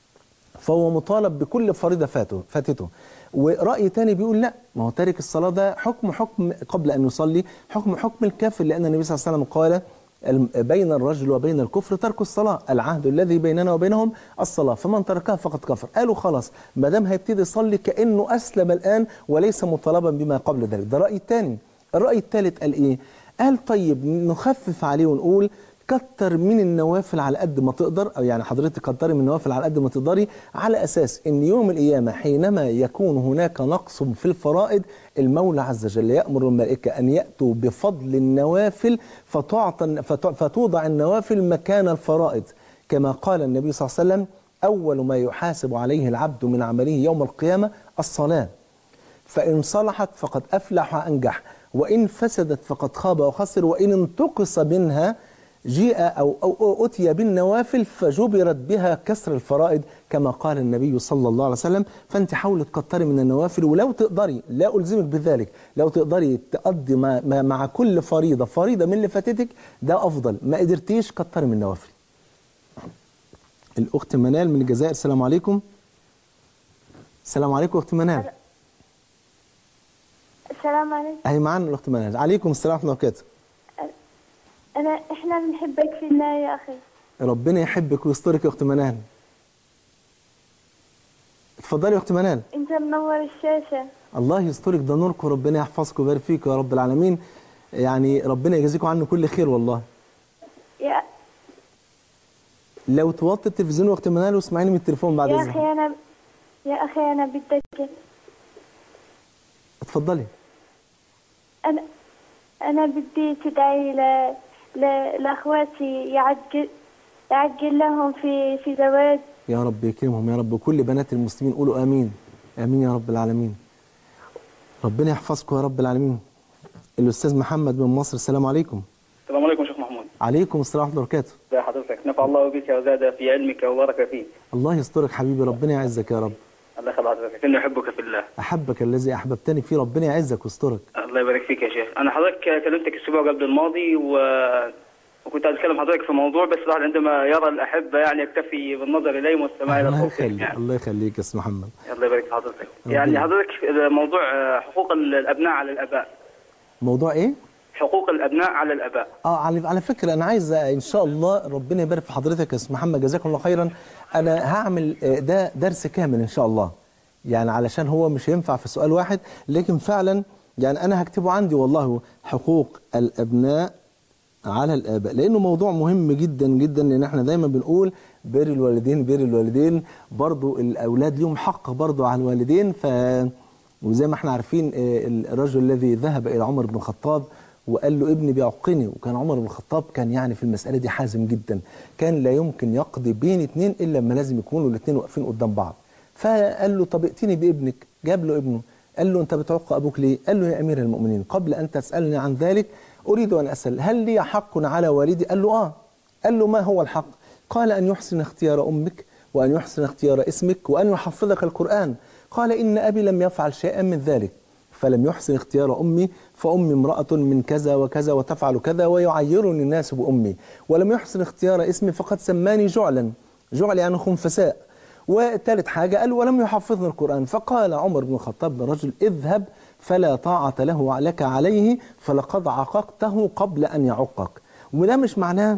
فهو مطالب بكل فريضة فاته فاتته ورأي تاني بيقول لا ما هو تارك الصلاة ده حكم حكم قبل أن يصلي حكم حكم الكافر لأن النبي صلى الله عليه وسلم قال الم- بين الرجل وبين الكفر ترك الصلاة العهد الذي بيننا وبينهم الصلاة فمن تركها فقد كفر قالوا خلاص ما دام هيبتدي يصلي كأنه أسلم الآن وليس مطالبا بما قبل ذلك ده رأي تاني الرأي الثالث قال إيه قال طيب نخفف عليه ونقول كتر من النوافل على قد ما تقدر او يعني حضرتك كتري من النوافل على قد ما تقدري على اساس ان يوم القيامه حينما يكون هناك نقص في الفرائض المولى عز وجل يامر الملائكه ان ياتوا بفضل النوافل فتعطى فت- فتوضع النوافل مكان الفرائض كما قال النبي صلى الله عليه وسلم اول ما يحاسب عليه العبد من عمله يوم القيامه الصلاه فإن صلحت فقد أفلح وأنجح وإن فسدت فقد خاب وخسر وإن انتقص منها جيء أو, أو أتي بالنوافل فجبرت بها كسر الفرائض كما قال النبي صلى الله عليه وسلم فأنت حاولي تكتري من النوافل ولو تقدري لا ألزمك بذلك لو تقدري تقضي مع, مع- مع كل فريضة فريضة من اللي فاتتك ده أفضل ما قدرتيش كتري من النوافل الأخت منال من الجزائر السلام عليكم السلام عليكم أخت منال السلام عليكم اهي معانا الاخت منال عليكم السلام ورحمه الله وبركاته أنا إحنا بنحبك في الله يا أخي ربنا يحبك ويسترك يا اخت منال اتفضلي يا اخت منال أنت منور الشاشة الله يسترك ده نورك وربنا يحفظك ويبارك فيك يا رب العالمين يعني ربنا يجازيكم عنه كل خير والله يا لو توطي التلفزيون يا اخت منال واسمعيني من التليفون بعد يا اذنك أخي أنا يا أخي أنا بدك اتفضلي أنا أنا بدي تدعي ل... ل... لأخواتي يعجل يعجل لهم في في زواج يا رب يكرمهم يا رب وكل بنات المسلمين قولوا امين امين يا رب العالمين ربنا يحفظكم يا رب العالمين الاستاذ محمد من مصر السلام عليكم السلام عليكم شيخ محمود عليكم السلام ورحمه الله وبركاته ازي حضرتك نفع الله بك وزاد في علمك وبارك فيك الله يسترك حبيبي ربنا يعزك يا رب الله يخلي حضرتك اني احبك في الله أحبك الذي أحببتني فيه ربنا يعزك ويسترك الله يبارك فيك يا شيخ انا حضرتك كلمتك الاسبوع قبل الماضي و... وكنت اتكلم حضرتك في موضوع بس الواحد عندما يرى الاحبه يعني يكتفي بالنظر اليهم والسماع الى الله صوتهم يخليك يعني الله يخليك يا أستاذ محمد الله يبارك في حضرتك ربنا يعني يبارك. حضرتك موضوع حقوق الابناء على الاباء موضوع إيه؟ حقوق الابناء على الاباء اه على على فكره انا عايز ان شاء الله ربنا يبارك في حضرتك يا استاذ محمد جزاكم الله خيرا انا هعمل آه، ده درس كامل ان شاء الله يعني علشان هو مش هينفع في سؤال واحد لكن فعلا يعني انا هكتبه عندي والله حقوق الابناء على الاباء لانه موضوع مهم جدا جدا لان احنا دايما بنقول بر الوالدين بر الوالدين برضو الاولاد ليهم حق برضو على الوالدين ف وزي ما احنا عارفين آه، الرجل الذي ذهب الى عمر بن الخطاب وقال له ابني بيعقني وكان عمر بن الخطاب كان يعني في المساله دي حازم جدا كان لا يمكن يقضي بين اثنين الا لما لازم يكونوا الاثنين واقفين قدام بعض فقال له طب ائتني بابنك جاب له ابنه قال له انت بتعق ابوك ليه قال له يا امير المؤمنين قبل ان تسالني عن ذلك اريد ان اسال هل لي حق على والدي قال له اه قال له ما هو الحق قال ان يحسن اختيار امك وان يحسن اختيار اسمك وان يحفظك القران قال ان ابي لم يفعل شيئا من ذلك فلم يحسن اختيار أمي فأمي امرأة من كذا وكذا وتفعل كذا ويعيرني الناس بأمي ولم يحسن اختيار اسمي فقد سماني جعلا جعل يعني خنفساء وثالث حاجة قال ولم يحفظني القرآن فقال عمر بن الخطاب للرجل اذهب فلا طاعة له لك عليه فلقد عققته قبل أن يعقك وده مش معناه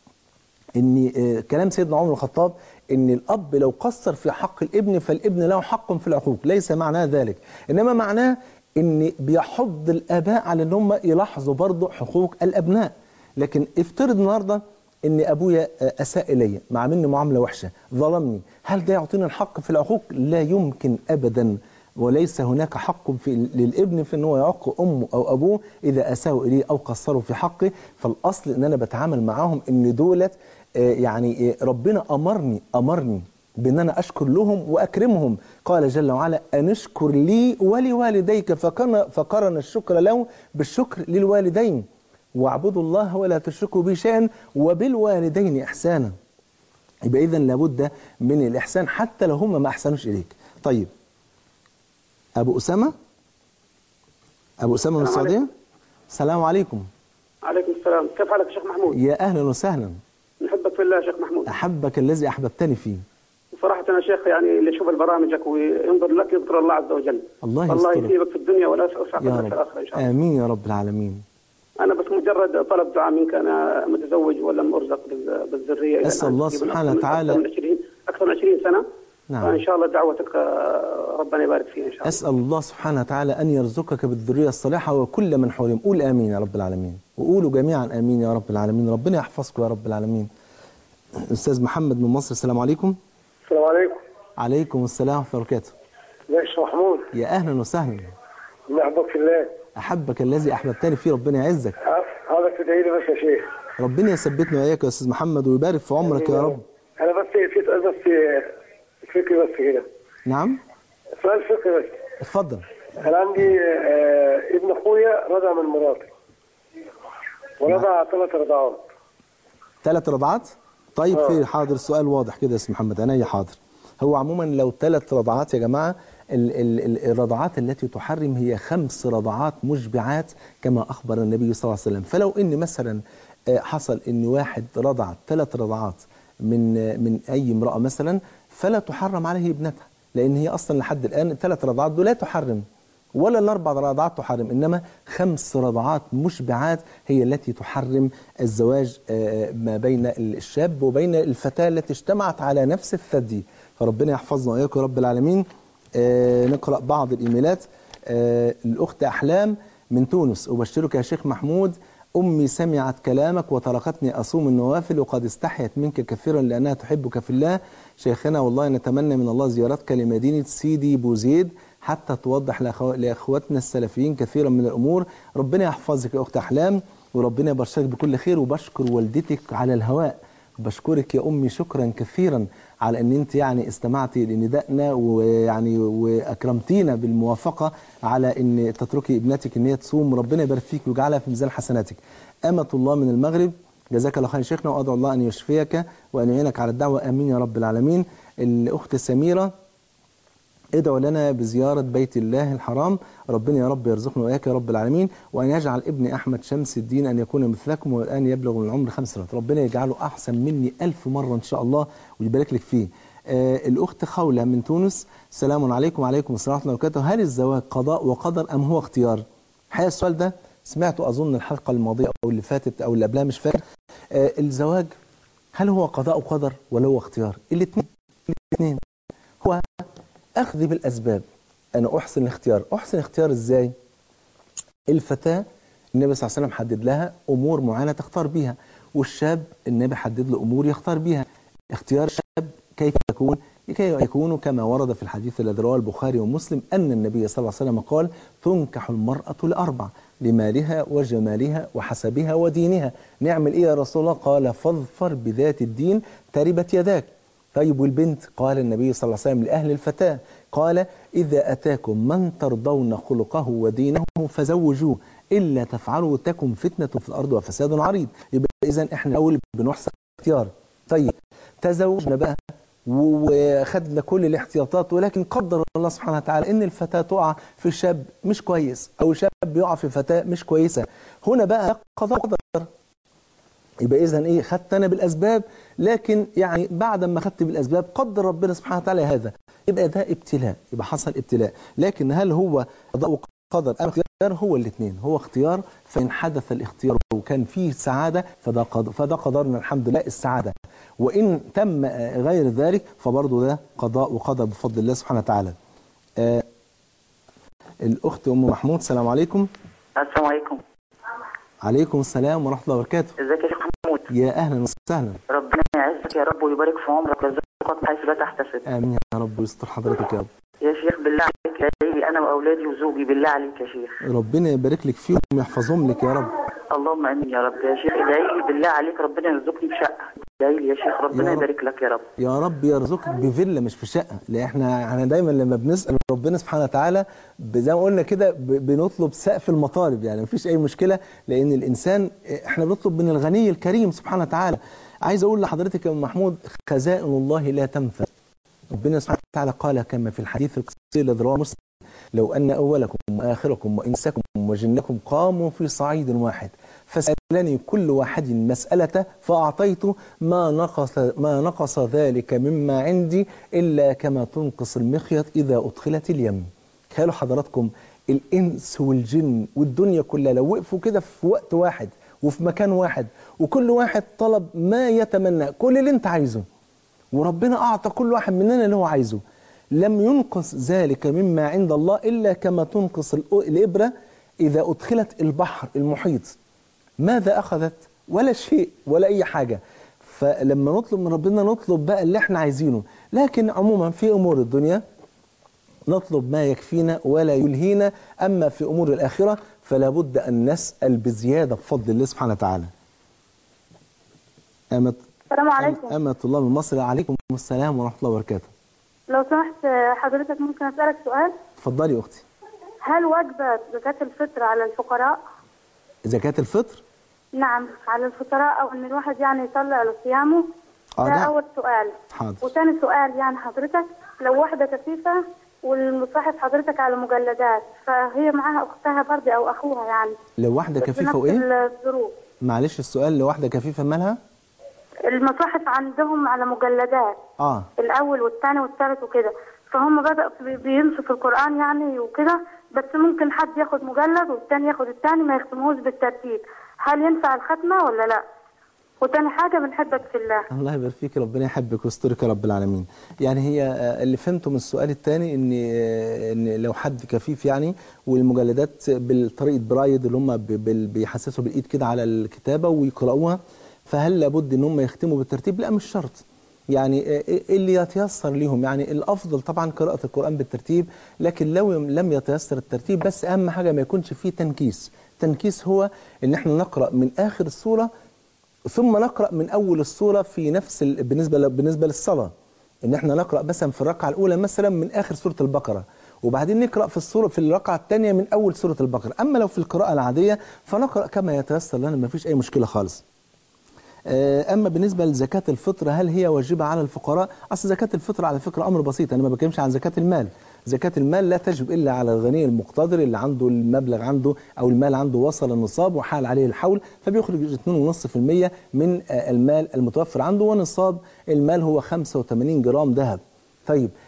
ان آه، كلام سيدنا عمر بن الخطاب ان الاب لو قصر في حق الابن فالابن له حق في العقوق ليس معناه ذلك انما معناه ان بيحض الاباء على ان هم يلاحظوا برضه حقوق الابناء لكن افترض النهارده ان ابويا آه، اساء الي مع مني معامله وحشه ظلمني هل ده يعطيني الحق في العقوق لا يمكن ابدا وليس هناك حق في للابن في ان هو يعق امه او ابوه اذا اساءوا اليه او قصروا في حقه فالاصل ان انا بتعامل معاهم ان دولت آه، يعني آه، ربنا امرني امرني بان انا اشكر لهم واكرمهم قال جل وعلا ان اشكر لي ولوالديك فقرن فقرن الشكر له بالشكر للوالدين واعبدوا الله ولا تشركوا به شيئا وبالوالدين احسانا يبقى اذا لابد من الاحسان حتى لو هم ما احسنوش اليك طيب ابو اسامه ابو اسامه من السلام السعوديه السلام عليكم عليكم السلام كيف حالك يا شيخ محمود يا اهلا وسهلا نحبك في الله يا شيخ محمود احبك الذي احببتني فيه صراحة أنا شيخ يعني اللي يشوف برامجك وينظر لك يذكر الله عز وجل الله الله يسترك. يثيبك في الدنيا ولا يسعدك يا في رب الآخرة إن شاء الله امين يا رب العالمين أنا بس مجرد طلب دعاء منك أنا متزوج ولم أرزق بال- بالذرية إلى أسأل الآن. الله تقريباً سبحانه أكثر من- وتعالى- أكثر من 20 أكثر من 20 سنة نعم. فإن شاء الله دعوتك آه، ربنا يبارك فيها إن شاء الله أسأل الله سبحانه وتعالى أن يرزقك بالذرية الصالحة وكل من حولهم قول آمين يا رب العالمين وقولوا جميعا آمين يا رب العالمين ربنا يحفظكم يا رب العالمين أستاذ محمد من مصر السلام عليكم السلام عليكم عليكم السلام ورحمة الله وبركاته ازيك يا شيخ محمود يا أهلا وسهلا نحبك في الله أحبك الذي أحببتني فيه ربنا يعزك هذا تدعي لي بس يا شيخ ربنا يثبتنا وإياك يا أستاذ محمد ويبارك في عمرك يا رب انا بس في سؤال بس فكري بس كده نعم سؤال فكري بس اتفضل انا عندي آه، ابن اخويا رضع من مراتي ورضع ثلاث رضعات ثلاث رضعات طيب آه. خير حاضر السؤال واضح كده يا اسم محمد عينيا حاضر هو عموما لو ثلاث رضعات يا جماعه ال ال ال الرضعات التي تحرم هي خمس رضعات مشبعات كما اخبر النبي صلى الله عليه وسلم فلو ان مثلا آه، حصل ان واحد رضع ثلاث رضعات من آه، من اي امراه مثلا فلا تحرم عليه ابنتها لان هي اصلا لحد الان الثلاث رضعات دول لا تحرم ولا الاربع رضعات تحرم انما خمس رضعات مشبعات هي التي تحرم الزواج آه، ما بين الشاب وبين الفتاه التي اجتمعت على نفس الثدي فربنا يحفظنا واياكم يا رب العالمين آه، نقرا بعض الايميلات آه، الاخت احلام من تونس ابشرك يا شيخ محمود امي سمعت كلامك وتركتني اصوم النوافل وقد استحيت منك كثيرا لانها تحبك في الله شيخنا والله نتمنى من الله زيارتك لمدينه سيدي بوزيد حتى توضح لأخو- لاخواتنا السلفيين كثيرا من الامور ربنا يحفظك يا اخت احلام وربنا يبشرك بكل خير وبشكر والدتك على الهواء بشكرك يا امي شكرا كثيرا على ان انت يعني استمعتي لندائنا ويعني واكرمتينا بالموافقه على ان تتركي ابنتك ان هي تصوم ربنا يبارك فيك ويجعلها في ميزان حسناتك. امه الله من المغرب جزاك الله خير شيخنا وادعو الله ان يشفيك وان يعينك على الدعوه امين يا رب العالمين. الاخت سميره ادعوا لنا بزيارة بيت الله الحرام ربنا يا رب يرزقنا وإياك يا رب العالمين وأن يجعل ابن أحمد شمس الدين أن يكون مثلكم والآن يبلغ من العمر خمس سنوات ربنا يجعله أحسن مني ألف مرة إن شاء الله ويبارك لك فيه آه الأخت خولة من تونس السلام عليكم وعليكم السلام ورحمة الله وبركاته هل الزواج قضاء وقدر أم هو اختيار؟ الحقيقة السؤال ده سمعتوا أظن الحلقة الماضية أو اللي فاتت أو اللي قبلها مش فاكر آه الزواج هل هو قضاء وقدر ولا هو اختيار الاثنين الاثنين هو أخذ بالأسباب أنا أحسن الاختيار أحسن اختيار إزاي الفتاة النبي صلى الله عليه وسلم حدد لها أمور معينة تختار بيها والشاب النبي حدد له أمور يختار بيها اختيار الشاب كيف يكون لكي يكون كما ورد في الحديث الذي رواه البخاري ومسلم أن النبي صلى الله عليه وسلم قال تنكح المرأة لأربع لمالها وجمالها وحسبها ودينها نعمل إيه يا رسول الله قال فاظفر بذات الدين تربت يداك طيب والبنت قال النبي صلى الله عليه وسلم لأهل الفتاة قال إذا أتاكم من ترضون خلقه ودينه فزوجوه إلا تفعلوا تكن فتنة في الأرض وفساد عريض يبقى إذا إحنا أول بنحسن اختيار طيب تزوجنا بقى وخدنا كل الاحتياطات ولكن قدر الله سبحانه وتعالى ان الفتاه تقع في شاب مش كويس او شاب يقع في فتاه مش كويسه هنا بقى قضاء قدر يبقى اذا ايه خدت انا بالاسباب لكن يعني بعد ما خدت بالاسباب قدر ربنا سبحانه وتعالى هذا يبقى ده ابتلاء يبقى حصل ابتلاء لكن هل هو قضاء وقدر ام اختيار هو الاثنين هو اختيار فان حدث الاختيار وكان فيه سعاده فده قدر فده قدرنا الحمد لله السعاده وإن تم غير ذلك فبرضه ده قضاء وقدر بفضل الله سبحانه وتعالى آه الأخت أم محمود السلام عليكم السلام عليكم عليكم السلام ورحمة الله وبركاته ازيك يا شيخ محمود يا أهلا وسهلا ربنا يعزك يا رب ويبارك في عمرك ويرزقك من حيث لا تحتسب آمين يا رب ويستر حضرتك يا رب يا شيخ بالله عليك ادعي لي انا واولادي وزوجي بالله عليك يا شيخ ربنا يبارك لك فيهم ويحفظهم لك يا رب اللهم امين يا رب يا شيخ ادعي لي بالله عليك ربنا يرزقني بشقه ادعي لي يا شيخ ربنا يا رب. يبارك لك يا رب يا رب يرزقك بفيلا مش في شقه لان احنا احنا دايما لما بنسال ربنا سبحانه وتعالى ب- زي ما قلنا كده ب- بنطلب سقف المطالب يعني مفيش اي مشكله لان الانسان احنا بنطلب من الغني الكريم سبحانه وتعالى عايز اقول لحضرتك يا أم محمود خزائن الله لا تنفذ ربنا سبحانه وتعالى قال كما في الحديث القدسي الذي رواه مسلم لو ان اولكم واخركم وانسكم وجنكم قاموا في صعيد واحد فسألني كل واحد مسألة فأعطيت ما نقص ما نقص ذلك مما عندي إلا كما تنقص المخيط إذا أدخلت اليم. تخيلوا حضراتكم الإنس والجن والدنيا كلها لو وقفوا كده في وقت واحد وفي مكان واحد وكل واحد طلب ما يتمنى كل اللي أنت عايزه وربنا أعطى كل واحد مننا اللي هو عايزه لم ينقص ذلك مما عند الله إلا كما تنقص الأ- الإبرة إذا أدخلت البحر المحيط ماذا أخذت ولا شيء ولا أي حاجة فلما نطلب من ربنا نطلب بقى اللي احنا عايزينه لكن عموما في أمور الدنيا نطلب ما يكفينا ولا يلهينا أما في أمور الآخرة فلا بد أن نسأل بزيادة بفضل الله سبحانه وتعالى أمة السلام عليكم أمة الله من مصر عليكم السلام ورحمة الله وبركاته لو سمحت حضرتك ممكن أسألك سؤال اتفضلي يا أختي هل وجبة زكاة الفطر على الفقراء؟ زكاة الفطر نعم على الفقراء أو إن الواحد يعني يطلع على صيامه آه، ده نعم. أول سؤال حاضر وثاني سؤال يعني حضرتك لو واحدة كفيفة والمصاحب حضرتك على مجلدات فهي معاها أختها برضه أو أخوها يعني لو واحدة بس كفيفة بنفس وإيه الظروف معلش السؤال لو واحدة كفيفة مالها المصاحف عندهم على مجلدات آه الأول والثاني والثالث وكده فهم بدأ بي- بيمشوا في القرآن يعني وكده بس ممكن حد ياخد مجلد والتاني ياخد التاني ما يختموش بالترتيب هل ينفع الختمة ولا لا؟ وتاني حاجة بنحبك في الله الله يبارك فيك ربنا يحبك ويسترك يا رب العالمين يعني هي آه، اللي فهمته من السؤال الثاني ان آه، ان لو حد كفيف يعني والمجلدات بالطريقه برايد اللي هم ب- بال- بيحسسوا بالايد كده على الكتابه ويقراوها فهل لابد ان هم يختموا بالترتيب لا مش شرط يعني آه، اللي يتيسر ليهم يعني الافضل طبعا قراءه القران بالترتيب لكن لو لم يتيسر الترتيب بس اهم حاجه ما يكونش فيه تنكيس تنكيس هو ان احنا نقرا من اخر السوره ثم نقرأ من أول السورة في نفس ال... بالنسبة ل... بالنسبة للصلاة إن إحنا نقرأ مثلا في الركعة الأولى مثلا من آخر سورة البقرة وبعدين نقرأ في السورة في الركعة الثانية من أول سورة البقرة أما لو في القراءة العادية فنقرأ كما يتيسر لنا ما فيش أي مشكلة خالص آه، أما بالنسبة لزكاة الفطر هل هي واجبة على الفقراء؟ أصل زكاة الفطر على فكرة أمر بسيط أنا ما بتكلمش عن زكاة المال زكاة المال لا تجب إلا على الغني المقتدر اللي عنده المبلغ عنده أو المال عنده وصل النصاب وحال عليه الحول فبيخرج 2.5% من آه، المال المتوفر عنده ونصاب المال هو 85 جرام ذهب طيب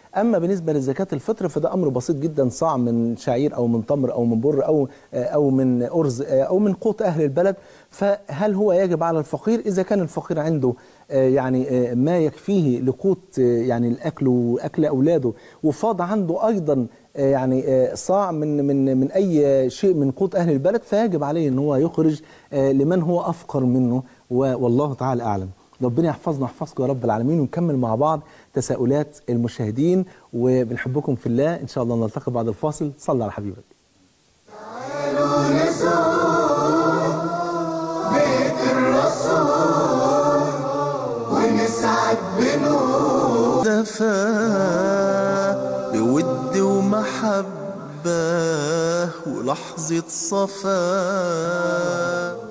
اما بالنسبه لزكاه الفطر فده امر بسيط جدا صاع من شعير او من تمر او من بر او او من ارز او من قوت اهل البلد فهل هو يجب على الفقير اذا كان الفقير عنده آه، يعني آه، ما يكفيه لقوت آه، يعني الاكل واكل اولاده وفاض عنده ايضا آه، يعني آه، صاع من من من اي شيء من قوت اهل البلد فيجب عليه ان هو يخرج آه، لمن هو افقر منه و- والله تعالى اعلم ربنا يحفظنا ويحفظكم يا رب العالمين ونكمل مع بعض تساؤلات المشاهدين وبنحبكم في الله ان شاء الله نلتقي بعد الفاصل صلى على حبيبك بيت الرسول ونسعد بنور دفا بود ومحبة ولحظة صفا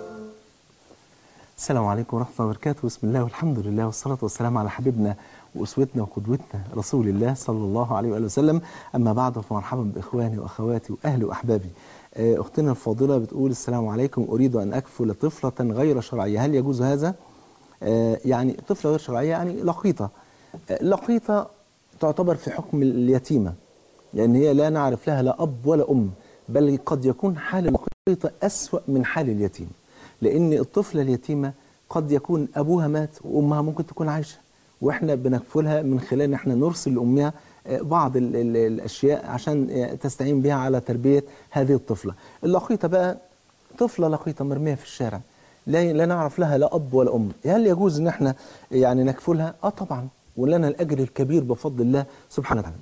السلام عليكم ورحمة الله وبركاته بسم الله والحمد لله والصلاة والسلام على حبيبنا وأسوتنا وقدوتنا رسول الله صلى الله عليه وآله وسلم أما بعد فمرحبا بإخواني وأخواتي وأهلي وأحبابي آه، أختنا الفاضلة بتقول السلام عليكم أريد أن أكفل طفلة غير شرعية هل يجوز هذا؟ آه، يعني طفلة غير شرعية يعني لقيطة آه، لقيطة تعتبر في حكم اليتيمة لأن هي لا نعرف لها لا أب ولا أم بل قد يكون حال اللقيطة أسوأ من حال اليتيم لأن الطفلة اليتيمة قد يكون أبوها مات وأمها ممكن تكون عايشة وإحنا بنكفلها من خلال إن إحنا نرسل لأمها آه، بعض ال ال الأشياء عشان آه، تستعين بها على تربية هذه الطفلة اللقيطة بقى طفلة لقيطة مرمية في الشارع لا لا نعرف لها لا أب ولا أم هل يجوز إن إحنا يعني نكفلها؟ آه طبعا ولنا الأجر الكبير بفضل الله سبحانه وتعالى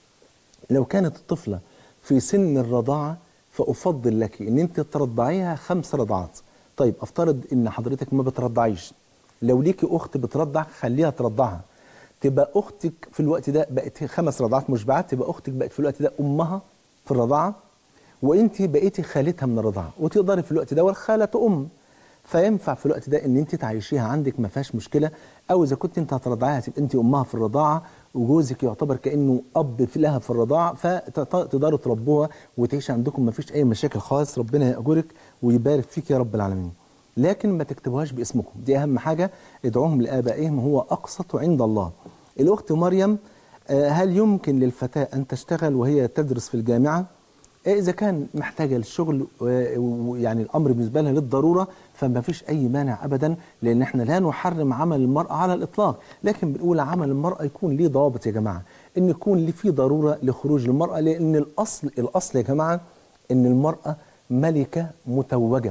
لو كانت الطفلة في سن الرضاعة فأفضل لك إن أنت ترضعيها خمس رضعات طيب أفترض إن حضرتك ما بترضعيش لو ليكي أخت بترضع خليها ترضعها تبقى أختك في الوقت ده بقت خمس رضعات مشبعات تبقى أختك بقت في الوقت ده أمها في الرضاعة وأنت بقيتي خالتها من الرضاعة وتقدري في الوقت ده والخالة أم فينفع في الوقت ده ان انت تعيشيها عندك ما فيهاش مشكله او اذا كنت انت هترضعيها تبقى انت امها في الرضاعه وجوزك يعتبر كانه اب في لها في الرضاعه فتقدروا تربوها وتعيش عندكم ما فيش اي مشاكل خالص ربنا ياجرك ويبارك فيك يا رب العالمين لكن ما تكتبوهاش باسمكم دي اهم حاجه ادعوهم لابائهم هو اقسط عند الله الاخت مريم آه، هل يمكن للفتاه ان تشتغل وهي تدرس في الجامعه إذا كان محتاجة للشغل و- ويعني الأمر بالنسبة لها للضرورة فما فيش أي مانع أبدا لأن احنا لا نحرم عمل المرأة على الإطلاق لكن بنقول عمل المرأة يكون ليه ضوابط يا جماعة إن يكون ليه في ضرورة لخروج المرأة لأن الأصل الأصل يا جماعة إن المرأة ملكة متوجة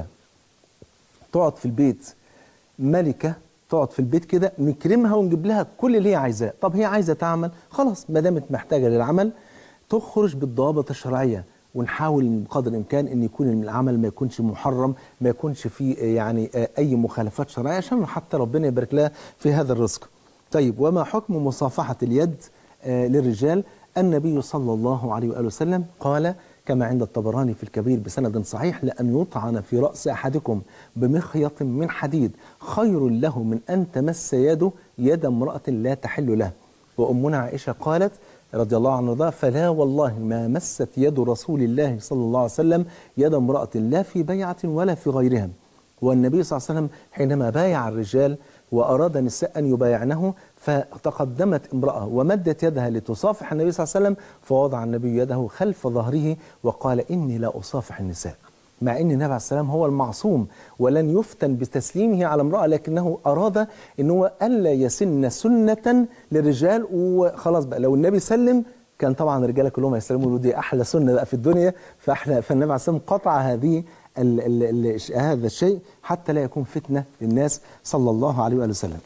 تقعد في البيت ملكة تقعد في البيت كده نكرمها ونجيب لها كل اللي هي عايزاه طب هي عايزة تعمل خلاص ما دامت محتاجة للعمل تخرج بالضوابط الشرعية ونحاول بقدر الامكان ان يكون العمل ما يكونش محرم ما يكونش فيه آه، يعني آه، اي مخالفات شرعيه عشان حتى ربنا يبارك لها في هذا الرزق. طيب وما حكم مصافحه اليد آه، للرجال؟ النبي صلى الله عليه واله وسلم قال كما عند الطبراني في الكبير بسند صحيح لأن يطعن في رأس أحدكم بمخيط من حديد خير له من أن تمس يده يد امرأة لا تحل له وأمنا عائشة قالت رضي الله عنها وارضاها فلا والله ما مست يد رسول الله صلى الله عليه وسلم يد امرأة لا في بيعة ولا في غيرها والنبي صلى الله عليه وسلم حينما بايع الرجال وأراد النساء أن يبايعنه فتقدمت امرأة ومدت يدها لتصافح النبي صلى الله عليه وسلم فوضع النبي يده خلف ظهره وقال إني لا أصافح النساء مع ان النبي عليه السلام هو المعصوم ولن يفتن بتسليمه على امراه لكنه اراد ان هو الا يسن سنه للرجال وخلاص بقى لو النبي سلم كان طبعا الرجاله كلهم هيسلموا يقولوا دي احلى سنه بقى في الدنيا فاحنا فالنبي عليه السلام قطع هذه ال ال ال هذا الشيء حتى لا يكون فتنه للناس صلى الله عليه واله وسلم.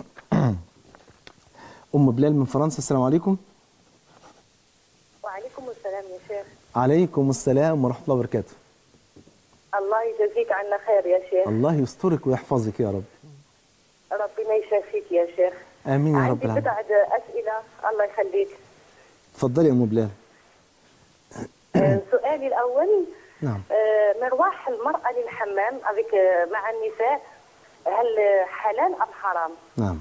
ام بلال من فرنسا السلام عليكم. وعليكم السلام يا شيخ عليكم السلام ورحمه الله وبركاته. الله يجزيك عنا خير يا شيخ الله يسترك ويحفظك يا رب. ربنا يشافيك يا شيخ امين يا رب عندي العالمين. بضعة أسئلة الله يخليك اتفضلي يا ام بلال. آه، سؤالي الأول نعم. آه، مروح المرأة للحمام avec آه، مع النساء هل حلال أم حرام؟ نعم.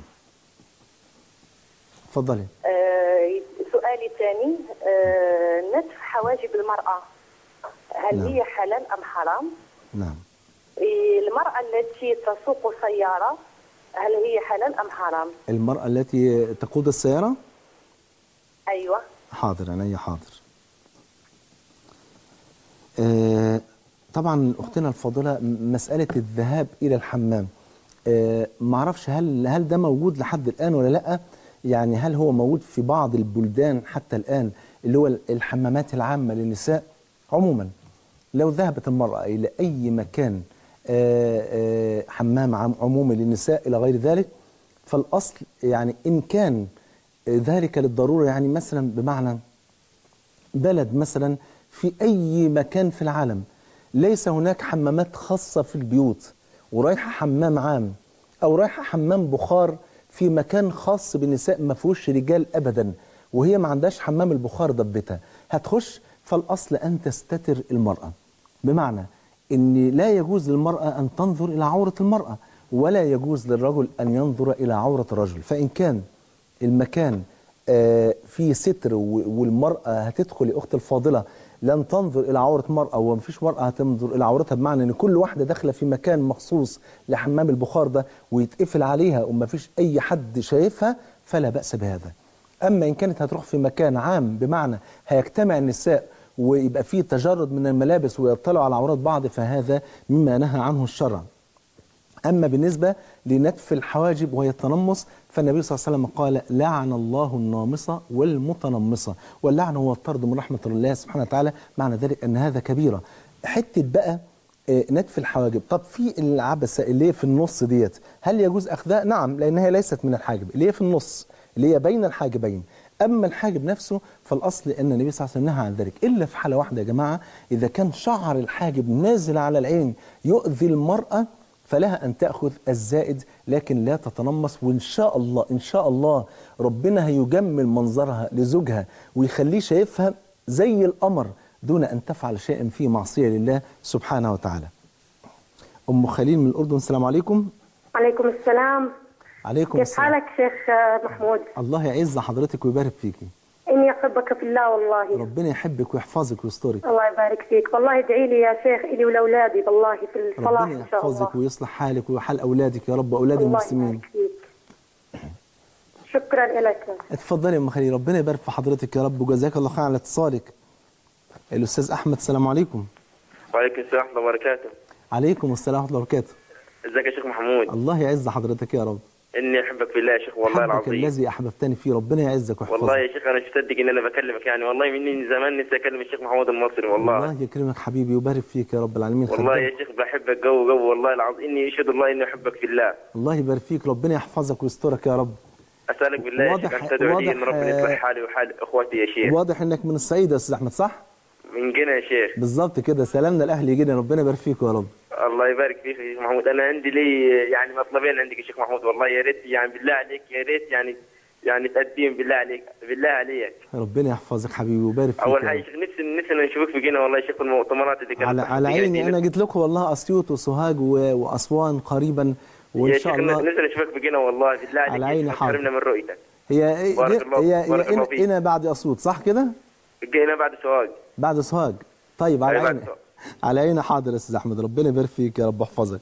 اتفضلي. آه، سؤالي الثاني آه، نتف حواجب المرأة هل نعم. هي حلال أم حرام؟ نعم. المرأة التي تسوق سيارة هل هي حلال أم حرام؟ المرأة التي تقود السيارة ايوه حاضر عينيا حاضر آه، طبعا اختنا الفاضله م- مساله الذهاب الى الحمام آه، معرفش هل هل ده موجود لحد الان ولا لا يعني هل هو موجود في بعض البلدان حتى الان اللي هو الحمامات العامه للنساء عموما لو ذهبت المراه الى اي مكان آه، آه، حمام عام عمومي للنساء الى غير ذلك فالاصل يعني ان كان ذلك للضروره يعني مثلا بمعنى بلد مثلا في أي مكان في العالم ليس هناك حمامات خاصة في البيوت ورايحة حمام عام أو رايحة حمام بخار في مكان خاص بالنساء ما فيهوش رجال أبدا وهي ما عندهاش حمام البخار ضبتها هتخش فالأصل أن تستتر المرأة بمعنى أن لا يجوز للمرأة أن تنظر إلى عورة المرأة ولا يجوز للرجل أن ينظر إلى عورة الرجل فإن كان المكان آه، فيه ستر و- والمرأة هتدخل يا أخت الفاضلة لن تنظر إلى عورة مرأة ومفيش مرأة هتنظر إلى عورتها بمعنى أن كل واحدة داخلة في مكان مخصوص لحمام البخار ده ويتقفل عليها ومفيش أي حد شايفها فلا بأس بهذا أما إن كانت هتروح في مكان عام بمعنى هيجتمع النساء ويبقى فيه تجرد من الملابس ويطلعوا على عورات بعض فهذا مما نهى عنه الشرع أما بالنسبة لنتف الحواجب وهي التنمص فالنبي صلى الله عليه وسلم قال لعن الله النامصة والمتنمصة واللعن هو الطرد من رحمة الله سبحانه وتعالى معنى ذلك أن هذا كبيرة حتة بقى آه، نتف الحواجب طب في العبسة اللي هي في النص ديت هل يجوز أخذها؟ نعم لأنها ليست من الحاجب اللي هي في النص اللي هي بين الحاجبين أما الحاجب نفسه فالأصل أن النبي صلى الله عليه وسلم نهى عن ذلك إلا في حالة واحدة يا جماعة إذا كان شعر الحاجب نازل على العين يؤذي المرأة فلها أن تأخذ الزائد لكن لا تتنمص وإن شاء الله إن شاء الله ربنا هيجمل منظرها لزوجها ويخليه شايفها زي القمر دون أن تفعل شيئا فيه معصية لله سبحانه وتعالى أم خليل من الأردن السلام عليكم عليكم السلام عليكم كيف السلام حالك شيخ آه، محمود الله يعز حضرتك ويبارك فيكي إني أحبك في الله والله ربنا يحبك ويحفظك ويسترك الله يبارك فيك والله ادعي لي يا شيخ إلي ولأولادي والله في الصلاح ربنا إن شاء الله يحفظك ويصلح حالك وحال أولادك يا رب وأولاد الله المسلمين يبارك فيك شكرا لك اتفضلي يا ام خليل ربنا يبارك في حضرتك يا رب وجزاك الله خير على اتصالك الاستاذ احمد السلام عليكم وعليكم السلام ورحمة الله وبركاته عليكم السلام ورحمه الله وبركاته ازيك يا شيخ محمود الله يعز حضرتك يا رب اني احبك في الله يا شيخ والله حبك العظيم الذي احببتني فيه ربنا يعزك ويحفظك والله يا شيخ انا مصدق ان انا بكلمك يعني والله مني من زمان نفسي اكلم الشيخ محمود المصري والله الله يكرمك حبيبي ويبارك فيك يا رب العالمين والله خليك. يا شيخ بحبك جو جو والله العظيم اني اشهد الله اني احبك في الله الله يبارك فيك ربنا يحفظك ويسترك يا رب اسالك بالله يا واضح- شيخ ان تدعو لي ان واضح، ربنا آه، يصلح حالي وحال اخواتي يا شيخ واضح انك من الصعيد يا استاذ احمد صح من جنة يا شيخ بالظبط كده سلامنا لاهلي جدا ربنا يبارك فيك يا رب الله يبارك فيك يا شيخ محمود انا عندي لي يعني مطلبين عندك يا شيخ محمود والله يا ريت يعني بالله عليك يا ريت يعني يعني تقدم بالله عليك بالله عليك ربنا يحفظك حبيبي ويبارك فيك اول يا حاجه رب. يا شيخ نفسي نفسي نشوفك في جنة والله يا شيخ في المؤتمرات اللي كانت على بتحصل على في عيني جنة. انا جيت لكم والله اسيوط وسوهاج و- واسوان قريبا وان يا شاء شيخ الله نفسي نشوفك في جنة والله بالله عليك على يا عيني شيخ حاضر. حرمنا من رؤيتك هي بارك الله- هي بارك الله هي فيك. هنا بعد اسيوط صح كده جينا بعد سواق بعد سوهاج طيب على أيوة، عيني بعد سوهاج. على عيني حاضر يا استاذ احمد ربنا يبارك فيك يا رب يحفظك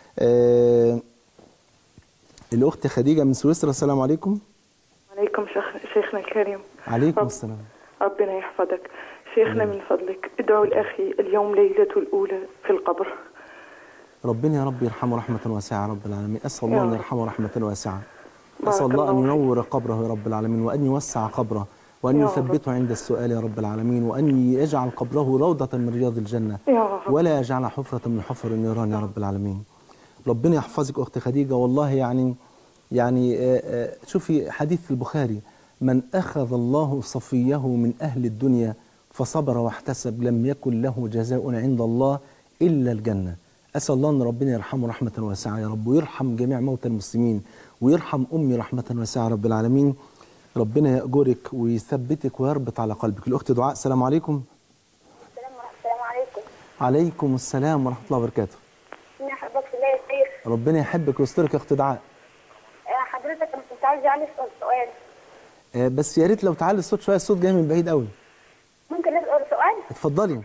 آه الاخت خديجه من سويسرا السلام عليكم عليكم شيخ شيخنا الكريم عليكم رب- السلام ربنا يحفظك شيخنا من فضلك ادعوا لأخي اليوم ليلته الأولى في القبر ربنا يا رب يرحمه رحمه واسعه يا رب العالمين اسال يا الله ان رب. يرحمه رحمه واسعه بارك اسال الله ان الله ينور قبره يا رب العالمين وان يوسع قبره وان يا رب. يثبته عند السؤال يا رب العالمين وان يجعل قبره روضه من رياض الجنه يا رب ولا يجعل حفرة من حفر النيران يا رب العالمين ربنا يحفظك أخت خديجة والله يعني يعني آه، آه، شوفي حديث البخاري من أخذ الله صفيه من أهل الدنيا فصبر واحتسب لم يكن له جزاء عند الله إلا الجنة أسأل الله أن ربنا يرحمه رحمة واسعة يا رب ويرحم جميع موتى المسلمين ويرحم أمي رحمة واسعة يا رب العالمين ربنا يأجرك ويثبتك ويربط على قلبك الأخت دعاء السلام عليكم السلام عليكم عليكم السلام ورحمة الله وبركاته إني أحبك في الله يا شيخ ربنا يحبك ويسترك يا اخت دعاء آه، حضرتك أنا كنت عايز يعني أسأل سؤال آه، بس يا ريت لو تعلي الصوت شويه الصوت جاي من بعيد قوي ممكن أسأل سؤال؟ اتفضلي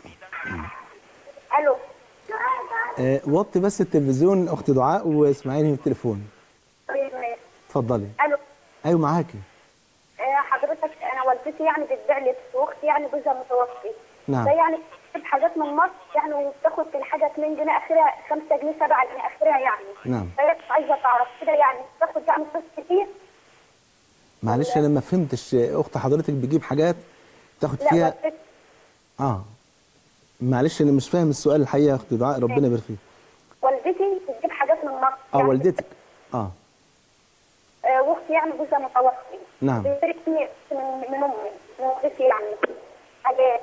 ألو آه، وطي بس التلفزيون اخت دعاء واسمعيني من التليفون طيب ماشي. اتفضلي ألو ايوه معاكي آه، حضرتك أنا والدتي والدتي يعني بتبيع لبس واختي يعني جوزها متوفي نعم. ده يعني بتجيب حاجات من مصر يعني وبتاخد في الحاجه 2 جنيه اخرها 5 جنيه 7 جنيه اخرها يعني نعم فهي مش عايزه تعرف كده يعني بتاخد يعني فلوس كتير معلش انا ما فهمتش اخت حضرتك بتجيب حاجات تاخد لا فيها والدتي اه معلش انا مش فاهم السؤال الحقيقه يا اختي دعاء ربنا يبارك فيك والدتي بتجيب حاجات من مصر اه يعني والدتك اه آه، واختي يعني جوزها متوفي نعم. بتشتري من من امي من والدتي يعني حاجات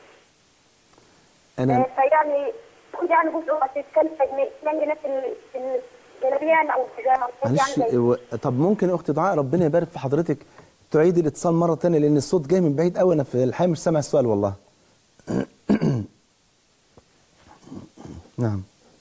انا آه، فيعني تاخد يعني جزء بسيط 5 جنيه 2 جنيه في ال- في الجلابيه يعني او البيجامه معلش يعني زي- و- طب ممكن يا اختي دعاء ربنا يبارك في حضرتك تعيدي الاتصال مره ثانيه لان الصوت جاي من بعيد قوي انا في الحقيقه مش سامع السؤال والله نعم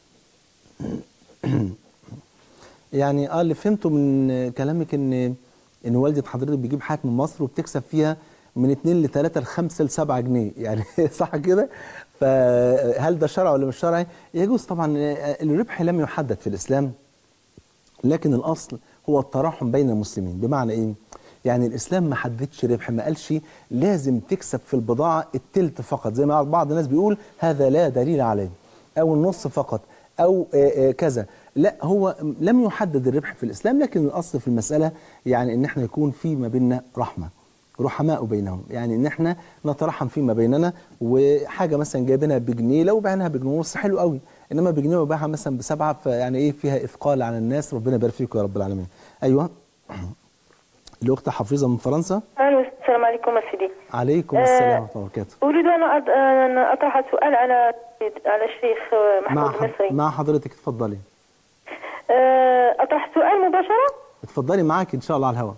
يعني اه اللي فهمته من كلامك ان ان والده حضرتك بيجيب حاجات من مصر وبتكسب فيها من 2 ل 3 ل 5 ل 7 جنيه يعني صح كده فهل ده شرعي ولا مش شرعي يجوز طبعا آه، الربح لم يحدد في الاسلام لكن الاصل هو التراحم بين المسلمين بمعنى ايه يعني الاسلام ما حددش ربح ما قالش لازم تكسب في البضاعه التلت فقط زي ما بعض الناس بيقول هذا لا دليل عليه او النص فقط او آه، آه، كذا لا هو لم يحدد الربح في الاسلام لكن الاصل في المساله يعني ان احنا يكون في ما بيننا رحمه رحماء بينهم يعني ان احنا نترحم فيما بيننا وحاجه مثلا جايبينها بجنيه لو بعناها بجنيه ونص حلو قوي انما بجنيه وباعها مثلا بسبعه فيعني ايه فيها اثقال على الناس ربنا يبارك فيكم يا رب العالمين ايوه الاخت حفيظه من فرنسا ألو السلام عليكم يا سيدي عليكم آه، السلام ورحمه الله وبركاته أريد أن أط- أن أطرح سؤال على على الشيخ مع محمود حض... المصري مع حضرتك اتفضلي آه، أطرح سؤال مباشرة اتفضلي معاك ان شاء الله على الهواء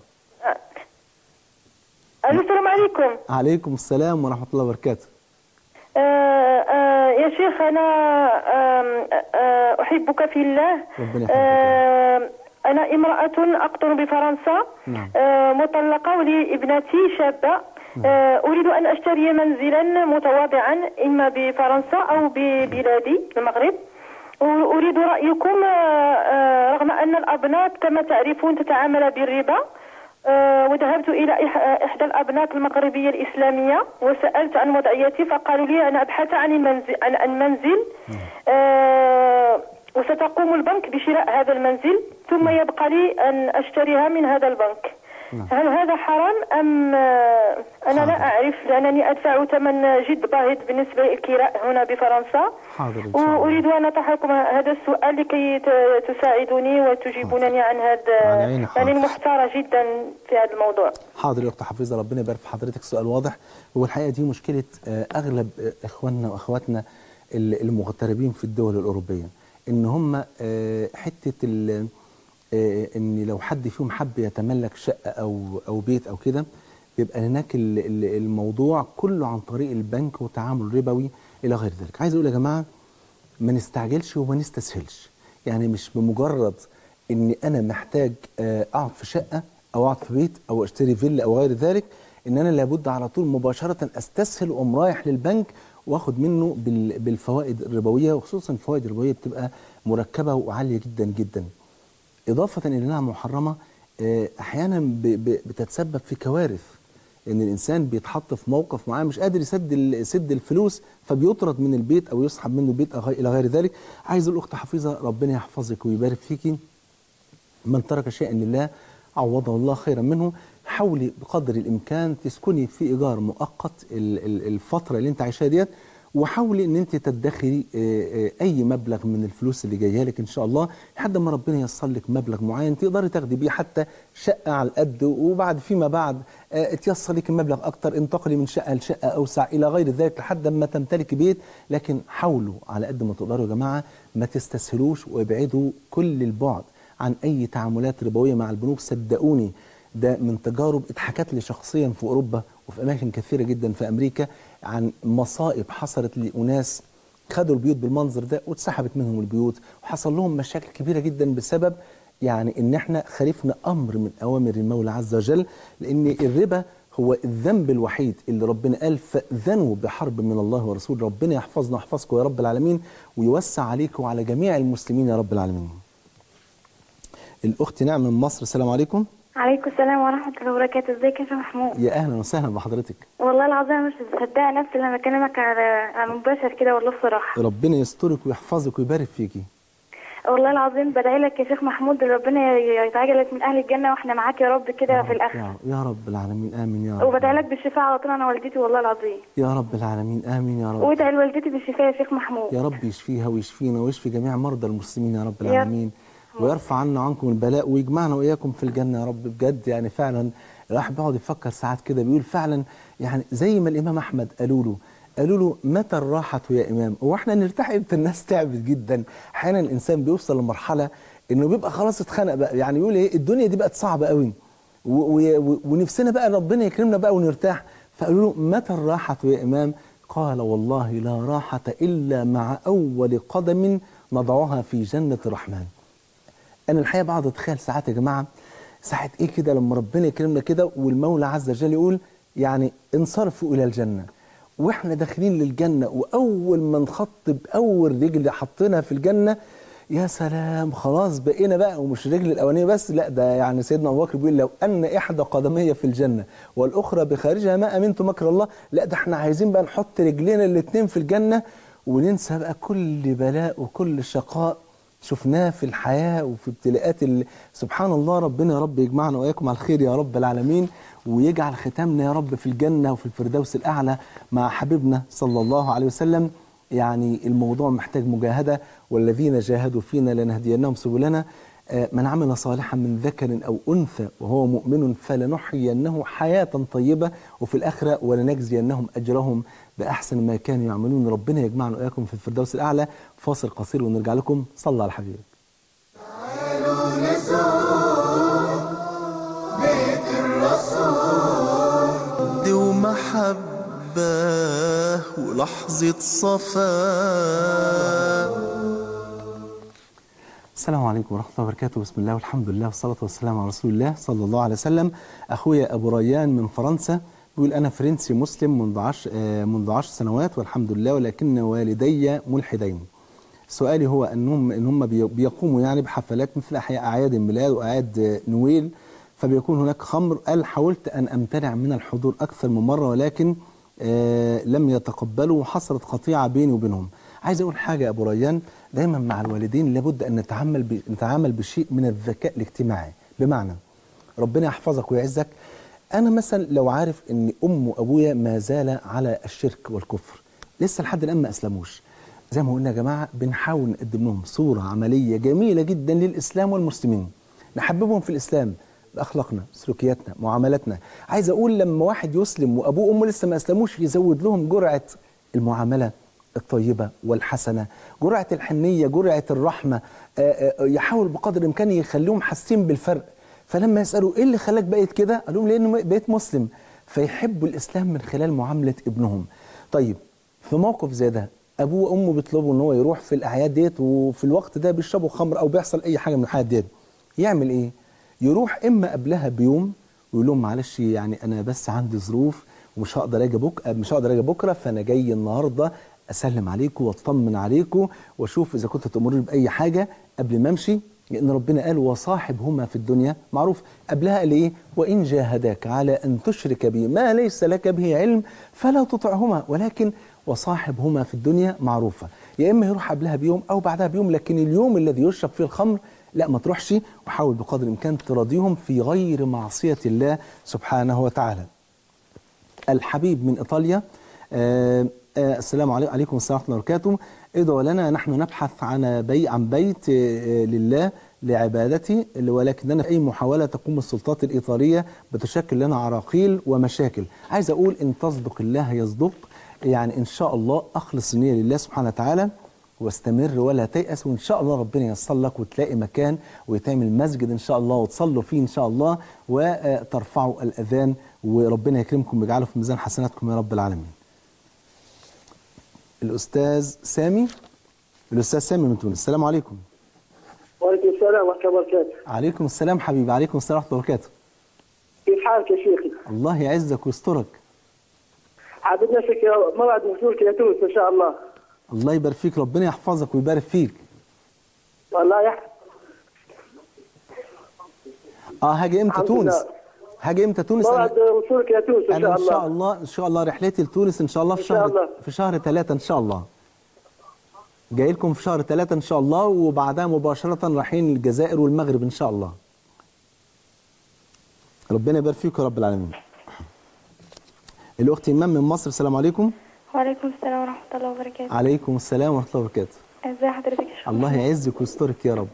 ألو السلام عليكم عليكم السلام ورحمه الله وبركاته آه، آه، يا شيخ أنا آم، آه، أحبك في الله ربنا يحفظك آه، أنا امرأة أقطن بفرنسا نعم. آه، مطلقة ولي ابنتي شابة آه، أريد أن أشتري منزلا متواضعا إما بفرنسا أو ببلادي المغرب أريد رأيكم آه، آه، رغم أن الأبنات كما تعرفون تتعامل بالربا آه، وذهبت إلى إح- إحدى الأبنات المغربية الإسلامية وسألت عن وضعيتي فقالوا لي أن أبحث عن المنزل عن المنزل آه، وستقوم البنك بشراء هذا المنزل ثم يبقى لي أن أشتريها من هذا البنك هل هذا حرام أم آه، أنا لا أعرف لأنني أدفع ثمن جد باهظ بالنسبة للكراء هنا بفرنسا حاضر ان شاء الله وأريد أن أطرح لكم هذا السؤال لكي ت- تساعدوني وتجيبونني عن هذا على عيني حاضر. يعني محتارة جدا في هذا الموضوع حاضر يا اخت حفيظه ربنا يبارك في حضرتك سؤال واضح هو الحقيقه دي مشكله آه، اغلب آه، اخواننا واخواتنا ال- المغتربين في الدول الاوروبيه ان هم آه، حته ال- آه، ان لو حد فيهم حب يتملك شقه او او بيت او كده بيبقى هناك ال- ال- الموضوع كله عن طريق البنك وتعامل ربوي الى غير ذلك عايز اقول يا جماعه ما نستعجلش وما نستسهلش يعني مش بمجرد ان انا محتاج آه، اقعد في شقه او اقعد في بيت او اشتري فيلا او غير ذلك ان انا لابد على طول مباشره استسهل واقوم رايح للبنك واخد منه بال- بالفوائد الربويه وخصوصا الفوائد الربويه بتبقى مركبه وعاليه جدا جدا اضافه الى انها محرمه آه، احيانا ب- ب- بتتسبب في كوارث ان الانسان بيتحط في موقف معين مش قادر يسد ال- يسد الفلوس فبيطرد من البيت او يسحب منه البيت أو غي- الى غير ذلك عايز الاخت حفيظه ربنا يحفظك ويبارك فيكي من ترك شيئا لله عوضه الله خيرا منه حاولي بقدر الامكان تسكني في ايجار مؤقت ال- ال- الفتره اللي انت عايشاها ديت وحاولي ان انت تدخري آه، آه، اي مبلغ من الفلوس اللي جايه لك ان شاء الله لحد ما ربنا ييسر لك مبلغ معين تقدري تاخدي بيه حتى شقه على القد وبعد فيما بعد آه، تيسر لك المبلغ اكتر انتقلي من شقه لشقه اوسع الى غير ذلك لحد ما تمتلكي بيت لكن حاولوا على قد ما تقدروا يا جماعه ما تستسهلوش وابعدوا كل البعد عن اي تعاملات ربويه مع البنوك صدقوني ده من تجارب اتحكت لي شخصيا في اوروبا وفي اماكن كثيره جدا في امريكا عن مصائب حصلت لاناس خدوا البيوت بالمنظر ده واتسحبت منهم البيوت وحصل لهم مشاكل كبيره جدا بسبب يعني ان احنا خالفنا امر من اوامر المولى عز وجل لان الربا هو الذنب الوحيد اللي ربنا قال فاذنوا بحرب من الله ورسوله ربنا يحفظنا ويحفظكم يا رب العالمين ويوسع عليكم وعلى جميع المسلمين يا رب العالمين الاخت نعم من مصر السلام عليكم عليكم السلام ورحمة الله وبركاته ازيك يا شيخ محمود يا اهلا وسهلا بحضرتك والله العظيم أنا مش مصدقة نفسي لما اكلمك على على مباشر كده والله الصراحة ربنا يسترك ويحفظك ويبارك فيكي والله العظيم بدعي لك يا شيخ محمود إن ربنا يتعجلك من اهل الجنة واحنا معاك يا رب كده في الاخر يا, يا رب العالمين امين يا رب وبدعي لك بالشفاء على طول انا والدتي والله العظيم يا رب العالمين امين يا رب وادعي لوالدتي بالشفاء يا شيخ محمود يا رب يشفيها ويشفينا ويشفي جميع مرضى المسلمين يا رب يا العالمين ويرفع عنا عنكم البلاء ويجمعنا واياكم في الجنه يا رب بجد يعني فعلا الواحد بيقعد يفكر ساعات كده بيقول فعلا يعني زي ما الامام احمد قالوا له قالوا له متى الراحة يا إمام؟ هو احنا نرتاح امتى الناس تعبت جدا؟ أحيانا الإنسان بيوصل لمرحلة إنه بيبقى خلاص اتخنق بقى، يعني يقول إيه الدنيا دي بقت صعبة قوي و- و- و- ونفسنا بقى ربنا يكرمنا بقى ونرتاح، فقالوا له متى الراحة يا إمام؟ قال والله لا راحة إلا مع أول قدم نضعها في جنة الرحمن. انا الحقيقه بقعد اتخيل ساعات يا جماعه ساعه ايه كده لما ربنا يكرمنا كده والمولى عز وجل يقول يعني انصرفوا الى الجنه واحنا داخلين للجنه واول ما نخط باول رجل حطينا في الجنه يا سلام خلاص بقينا بقى ومش الرجل الاولانيه بس لا ده يعني سيدنا ابو بكر بيقول لو ان احدى قدمي في الجنه والاخرى بخارجها ما امنت مكر الله لا ده احنا عايزين بقى نحط رجلينا الاثنين في الجنه وننسى بقى كل بلاء وكل شقاء شفناه في الحياة وفي ابتلاءات ال... سبحان الله ربنا يا رب يجمعنا وإياكم على الخير يا رب العالمين ويجعل ختامنا يا رب في الجنة وفي الفردوس الأعلى مع حبيبنا صلى الله عليه وسلم يعني الموضوع محتاج مجاهدة والذين جاهدوا فينا لنهدينهم سبلنا آه، من عمل صالحا من ذكر أو أنثى وهو مؤمن فلنحيينه حياة طيبة وفي الآخرة ولنجزينهم أجرهم بأحسن ما كانوا يعملون ربنا يجمعنا وإياكم في الفردوس الأعلى فاصل قصير ونرجع لكم صلى على حبيبك نزور بيت الرسول دي ومحبة ولحظة صفاء السلام عليكم ورحمة الله وبركاته بسم الله والحمد لله والصلاة والسلام على رسول الله صلى الله عليه وسلم أخويا أبو ريان من فرنسا بيقول أنا فرنسي مسلم منذ عشر, آه، منذ عشر سنوات والحمد لله ولكن والدي ملحدين سؤالي هو أنهم إن هم بي- بيقوموا يعني بحفلات مثل أحياء أعياد الميلاد وأعياد آه، نويل فبيكون هناك خمر قال حاولت أن أمتنع من الحضور أكثر من مرة ولكن آه، لم يتقبلوا وحصلت قطيعة بيني وبينهم عايز أقول حاجة يا أبو ريان دايما مع الوالدين لابد أن نتعامل ب... نتعامل بشيء من الذكاء الاجتماعي بمعنى ربنا يحفظك ويعزك أنا مثلا لو عارف أن أم وأبويا ما زال على الشرك والكفر لسه لحد الآن ما أسلموش زي ما قلنا يا جماعة بنحاول نقدم لهم صورة عملية جميلة جدا للإسلام والمسلمين نحببهم في الإسلام بأخلاقنا سلوكياتنا معاملاتنا عايز أقول لما واحد يسلم وأبوه وأمه لسه ما أسلموش يزود لهم جرعة المعاملة الطيبة والحسنة جرعة الحنية جرعة الرحمة آه، آه، يحاول بقدر الإمكان يخليهم حاسين بالفرق فلما يسألوا إيه اللي خلاك بقيت كده قال لهم لأنه بقيت مسلم فيحبوا الإسلام من خلال معاملة ابنهم طيب في موقف زي ده أبوه وأمه بيطلبوا إن هو يروح في الأعياد ديت وفي الوقت ده بيشربوا خمر أو بيحصل أي حاجة من الحاجات ديت يعمل إيه؟ يروح إما قبلها بيوم ويقول لهم معلش يعني أنا بس عندي ظروف ومش هقدر اجي بك مش هقدر اجي بكره فانا جاي النهارده اسلم عليكم واطمن عليكم واشوف اذا كنتوا تامروني باي حاجه قبل ما امشي لان ربنا قال وصاحبهما في الدنيا معروف قبلها قال ايه وان جاهداك على ان تشرك بي ما ليس لك به علم فلا تطعهما ولكن وصاحبهما في الدنيا معروفه يا اما يروح قبلها بيوم او بعدها بيوم لكن اليوم الذي يشرب فيه الخمر لا ما تروحش وحاول بقدر الامكان تراضيهم في غير معصيه الله سبحانه وتعالى الحبيب من إيطاليا آه آه السلام علي- عليكم السلام ورحمة الله وبركاته ادعوا لنا نحن نبحث عن بي عن بيت آه لله لعبادتي ولكننا في أي محاولة تقوم السلطات الإيطالية بتشكل لنا عراقيل ومشاكل عايز أقول إن تصدق الله يصدق يعني إن شاء الله أخلص النية لله سبحانه وتعالى واستمر ولا تيأس وإن شاء الله ربنا ييسر لك وتلاقي مكان ويتعمل مسجد إن شاء الله وتصلوا فيه إن شاء الله وترفعوا الأذان وربنا يكرمكم ويجعله في ميزان حسناتكم يا رب العالمين الأستاذ سامي الأستاذ سامي من تونس السلام عليكم وعليكم السلام ورحمة الله وبركاته عليكم السلام حبيبي عليكم السلام ورحمة الله وبركاته كيف حالك يا شيخي؟ الله يعزك ويسترك عبدنا فيك موعد مفتوح إلى تونس إن شاء الله الله يبارك فيك ربنا يحفظك ويبارك فيك والله يحفظ اه هاجي امتى الحمد تونس لله. هاجي امتى تونس بعد انا وصولك الى تونس ان انا شاء ان شاء الله الله ان شاء الله رحلتي لتونس ان شاء الله في إن شاء شهر الله. في شهر ثلاثة ان شاء الله جاي لكم في شهر ثلاثة ان شاء الله وبعدها مباشرة رايحين الجزائر والمغرب ان شاء الله ربنا يبارك فيكم يا رب العالمين الاخت ايمان من مصر السلام عليكم وعليكم السلام ورحمة الله وبركاته عليكم السلام ورحمه الله وبركاته ازي حضرتك يا شيخ الله يعزك ويسترك يا رب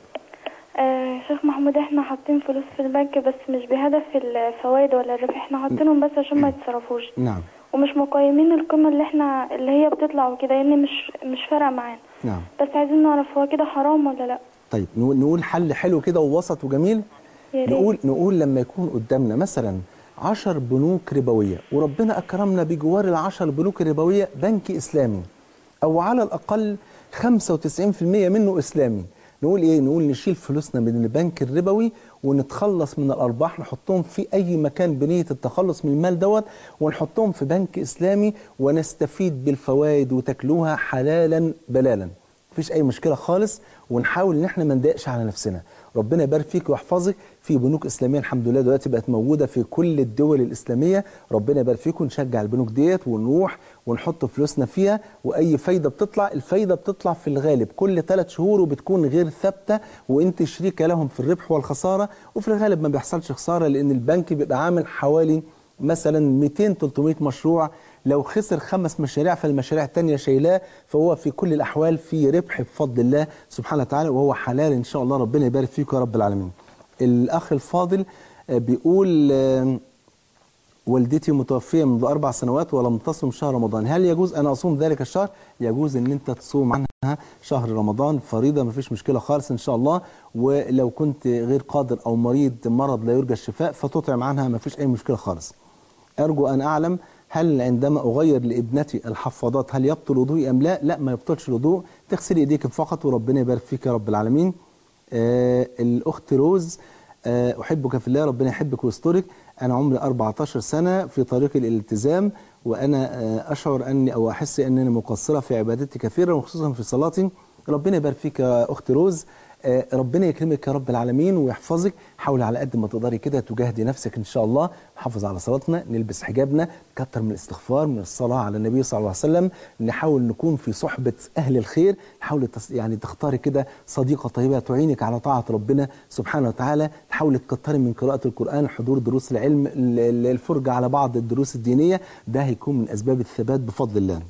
آه شيخ محمود احنا حاطين فلوس في البنك بس مش بهدف الفوائد ولا الربح احنا حاطينهم بس عشان ما يتصرفوش نعم ومش مقيمين القيمة اللي احنا اللي هي بتطلع وكده لان مش مش فارقة معانا نعم بس عايزين نعرف هو كده حرام ولا لا طيب نقول نقول حل حلو كده ووسط وجميل يا ريت. نقول نقول لما يكون قدامنا مثلا عشر بنوك ربوية وربنا أكرمنا بجوار العشر بنوك الربوية بنك إسلامي أو على الأقل 95% منه إسلامي نقول إيه نقول نشيل فلوسنا من البنك الربوي ونتخلص من الأرباح نحطهم في أي مكان بنية التخلص من المال دوت ونحطهم في بنك إسلامي ونستفيد بالفوائد وتاكلوها حلالا بلالا مفيش اي مشكله خالص ونحاول ان احنا ما نضايقش على نفسنا ربنا يبارك فيك ويحفظك في بنوك اسلاميه الحمد لله دلوقتي بقت موجوده في كل الدول الاسلاميه ربنا يبارك فيكم نشجع البنوك ديت ونروح ونحط فلوسنا فيها واي فايده بتطلع الفايده بتطلع في الغالب كل ثلاث شهور وبتكون غير ثابته وانت شريكه لهم في الربح والخساره وفي الغالب ما بيحصلش خساره لان البنك بيبقى عامل حوالي مثلا 200 300 مشروع لو خسر خمس مشاريع فالمشاريع التانية شايلاه فهو في كل الأحوال في ربح بفضل الله سبحانه وتعالى وهو حلال إن شاء الله ربنا يبارك فيكم يا رب العالمين الأخ الفاضل آه، بيقول آه، والدتي متوفية منذ أربع سنوات ولم تصم شهر رمضان هل يجوز أن أصوم ذلك الشهر؟ يجوز أن أنت تصوم عنها شهر رمضان فريضة مفيش مشكلة خالص إن شاء الله ولو كنت غير قادر أو مريض مرض لا يرجى الشفاء فتطعم عنها مفيش أي مشكلة خالص أرجو أن أعلم هل عندما أغير لابنتي الحفاضات هل يبطل وضوئي أم لا؟ لا ما يبطلش الوضوء تغسلي إيديك فقط وربنا يبارك فيك يا رب العالمين آه الأخت روز آه أحبك في الله ربنا يحبك ويسترك أنا عمري 14 سنة في طريق الالتزام وأنا آه أشعر أني أو أحس أنني مقصرة في عبادتي كثيرا وخصوصا في صلاتي ربنا يبارك فيك يا أخت روز آه، ربنا يكرمك يا رب العالمين ويحفظك حاولي على قد ما تقدري كده تجاهدي نفسك ان شاء الله نحافظ على صلاتنا نلبس حجابنا نكتر من الاستغفار من الصلاه على النبي صلى الله عليه وسلم نحاول نكون في صحبه اهل الخير نحاول تس- يعني تختاري كده صديقه طيبه تعينك على طاعه ربنا سبحانه وتعالى تحاولي تكتري من قراءه القران حضور دروس العلم ال- ال- الفرجه على بعض الدروس الدينيه ده هيكون من اسباب الثبات بفضل الله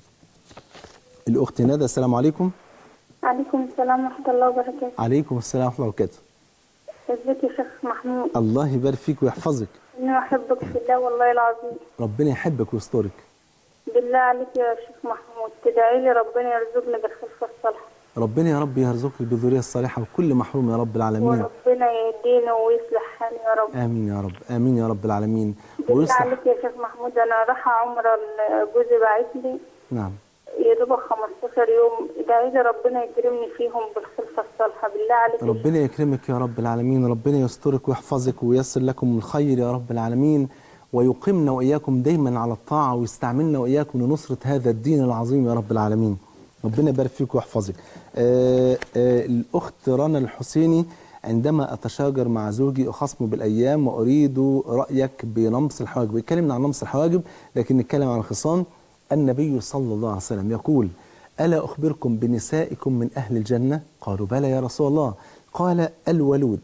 الاخت ندى السلام عليكم عليكم السلام ورحمة الله وبركاته عليكم السلام ورحمه الله وبركاته ازيك يا شيخ محمود الله يبارك فيك ويحفظك اني احبك في الله والله العظيم ربنا يحبك ويسترك بالله عليك يا شيخ محمود تدعي لي ربنا يرزقني بالخلفة الصالحة ربنا يا رب يرزقك بالذريه الصالحه وكل محروم يا رب العالمين وربنا يهديني ويصلح حالي يا رب امين يا رب امين يا رب العالمين بالله ويصلح عليك يا شيخ محمود انا رايحة عمرة جوزي باعت لي نعم يا دوبك 15 يوم ادعي لي ربنا يكرمني فيهم بالخلفة الصالحة بالله عليك يا ربنا يكرمك يا رب العالمين ربنا يسترك ويحفظك وييسر لكم الخير يا رب العالمين ويقيمنا واياكم دايما على الطاعه ويستعملنا واياكم لنصره هذا الدين العظيم يا رب العالمين ربنا يبارك فيك ويحفظك آه آه الاخت رنا الحسيني عندما اتشاجر مع زوجي اخصمه بالايام واريد رايك بنمص الحواجب اتكلمنا عن نمص الحواجب لكن نتكلم عن الخصام النبي صلى الله عليه وسلم يقول ألا أخبركم بنسائكم من أهل الجنة قالوا بلى يا رسول الله قال الولود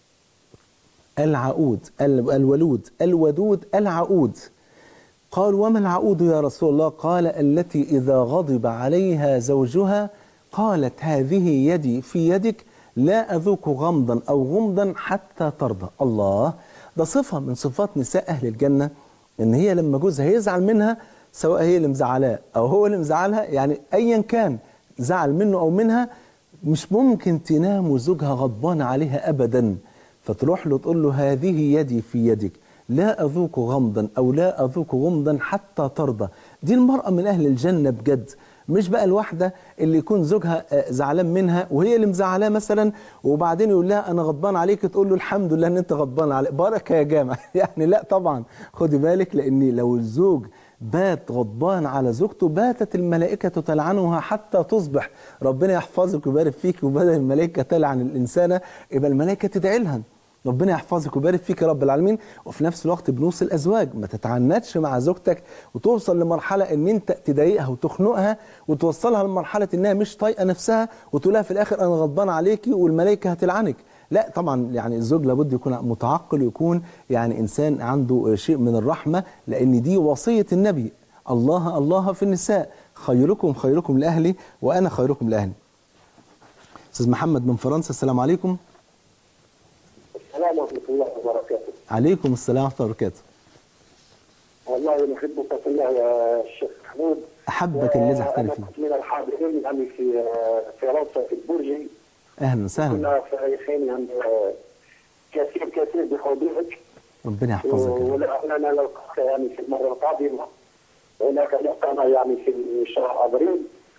العقود ال- الولود الودود العقود قال وما العقود يا رسول الله قال التي إذا غضب عليها زوجها قالت هذه يدي في يدك لا أذوق غمضا أو غمضا حتى ترضى الله ده صفة من صفات نساء أهل الجنة إن هي لما جوزها يزعل منها سواء هي اللي مزعلاه أو هو اللي مزعلها يعني أيا كان زعل منه أو منها مش ممكن تنام وزوجها غضبان عليها أبدا فتروح له تقول له هذه يدي في يدك لا أذوق غمضا أو لا أذوق غمضا حتى ترضى دي المرأة من أهل الجنة بجد مش بقى الواحدة اللي يكون زوجها آه، زعلان منها وهي اللي مزعلاه مثلا وبعدين يقول لها أنا غضبان عليك تقول له الحمد لله أن أنت غضبان عليك بركة يا جامع يعني لا طبعا خدي بالك لأن لو الزوج بات غضبان على زوجته باتت الملائكة تلعنها حتى تصبح ربنا يحفظك ويبارك فيك وبدل الملائكة تلعن الإنسان يبقى الملائكة تدعي لها ربنا يحفظك ويبارك فيك يا رب العالمين وفي نفس الوقت بنوص الازواج ما تتعنتش مع زوجتك وتوصل لمرحله ان انت تضايقها وتخنقها وتوصلها لمرحله انها مش طايقه نفسها وتقول لها في الاخر انا غضبان عليكي والملائكه هتلعنك لا طبعا يعني الزوج لابد يكون متعقل ويكون يعني انسان عنده شيء من الرحمه لان دي وصيه النبي الله الله في النساء خيركم خيركم لاهلي وانا خيركم لاهلي استاذ محمد من فرنسا السلام عليكم السلام ورحمة الله وبركاته عليكم السلام ورحمه الله وبركاته والله نحبك في الله يا الشيخ محمود احبك الذي وأنا احترف فيه كنت من الحاضرين يعني في في روضة في البرج اهلا وسهلا كنا فرحين يعني كثير كثير بحضورك ربنا يحفظك يا رب. ولأننا نلقاك يعني في المرة القادمة هناك لقانا يعني في شهر أبريل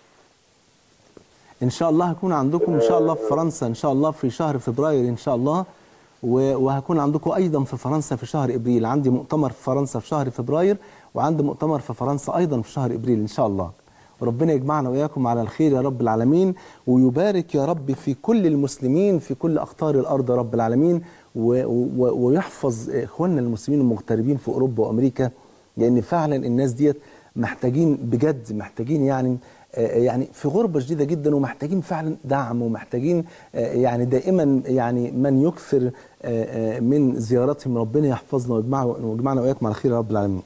ان شاء الله هكون عندكم ان شاء الله في فرنسا ان شاء الله في شهر فبراير ان شاء الله و- وهكون عندكم ايضا في فرنسا في شهر ابريل عندي مؤتمر في فرنسا في شهر فبراير وعندي مؤتمر في فرنسا ايضا في شهر ابريل ان شاء الله وربنا يجمعنا واياكم على الخير يا رب العالمين ويبارك يا رب في كل المسلمين في كل اقطار الارض يا رب العالمين و- و- ويحفظ اخواننا المسلمين المغتربين في اوروبا وامريكا لان فعلا الناس ديت محتاجين بجد محتاجين يعني آه، يعني في غربة شديدة جدا ومحتاجين فعلا دعم ومحتاجين آه، يعني دائما يعني من يكثر آه، آه، من زيارتهم ربنا يحفظنا ويجمعنا ويجمعنا وإياكم على خير يا رب العالمين.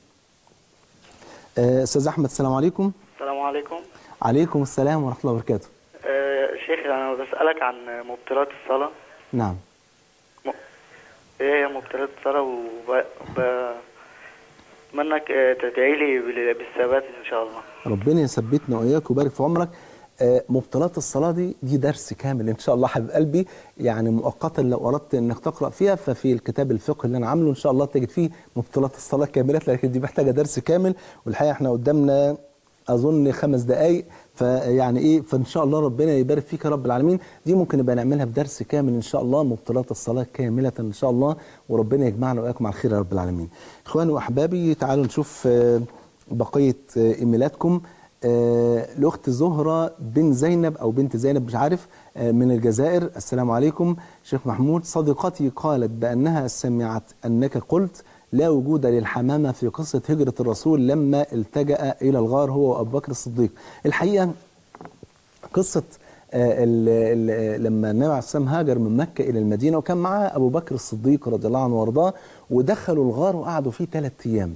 آه، أستاذ أحمد السلام عليكم. السلام عليكم عليكم السلام ورحمة الله وبركاته. آه شيخ انا بسألك عن مبطلات الصلاة نعم. ايه هي مبطلات الصلاة وب... ب... منك آه، تدعي لي بال- بالثبات ان شاء الله ربنا يثبتنا وإياك ويبارك في عمرك. آه، مبطلات الصلاة دي دي درس كامل إن شاء الله حبيب قلبي يعني مؤقتا لو أردت إنك تقرأ فيها ففي الكتاب الفقه اللي أنا عامله إن شاء الله تجد فيه مبطلات الصلاة كاملة لكن دي محتاجة درس كامل والحقيقة إحنا قدامنا أظن خمس دقايق فيعني إيه فإن شاء الله ربنا يبارك فيك يا رب العالمين دي ممكن نبقى نعملها بدرس كامل إن شاء الله مبطلات الصلاة كاملة إن شاء الله وربنا يجمعنا وإياكم على الخير يا رب العالمين. إخواني وأحبابي تعالوا نشوف آه، بقية آه، إيميلاتكم آه، الأخت زهرة بن زينب أو بنت زينب مش عارف آه، من الجزائر السلام عليكم شيخ محمود صديقتي قالت بأنها سمعت أنك قلت لا وجود للحمامة في قصة هجرة الرسول لما التجأ إلى الغار هو وأبو بكر الصديق الحقيقة قصة آه، ال- ال- لما النبي عليه الصلاة والسلام هاجر من مكة إلى المدينة وكان معاه أبو بكر الصديق رضي الله عنه وارضاه ودخلوا الغار وقعدوا فيه ثلاث أيام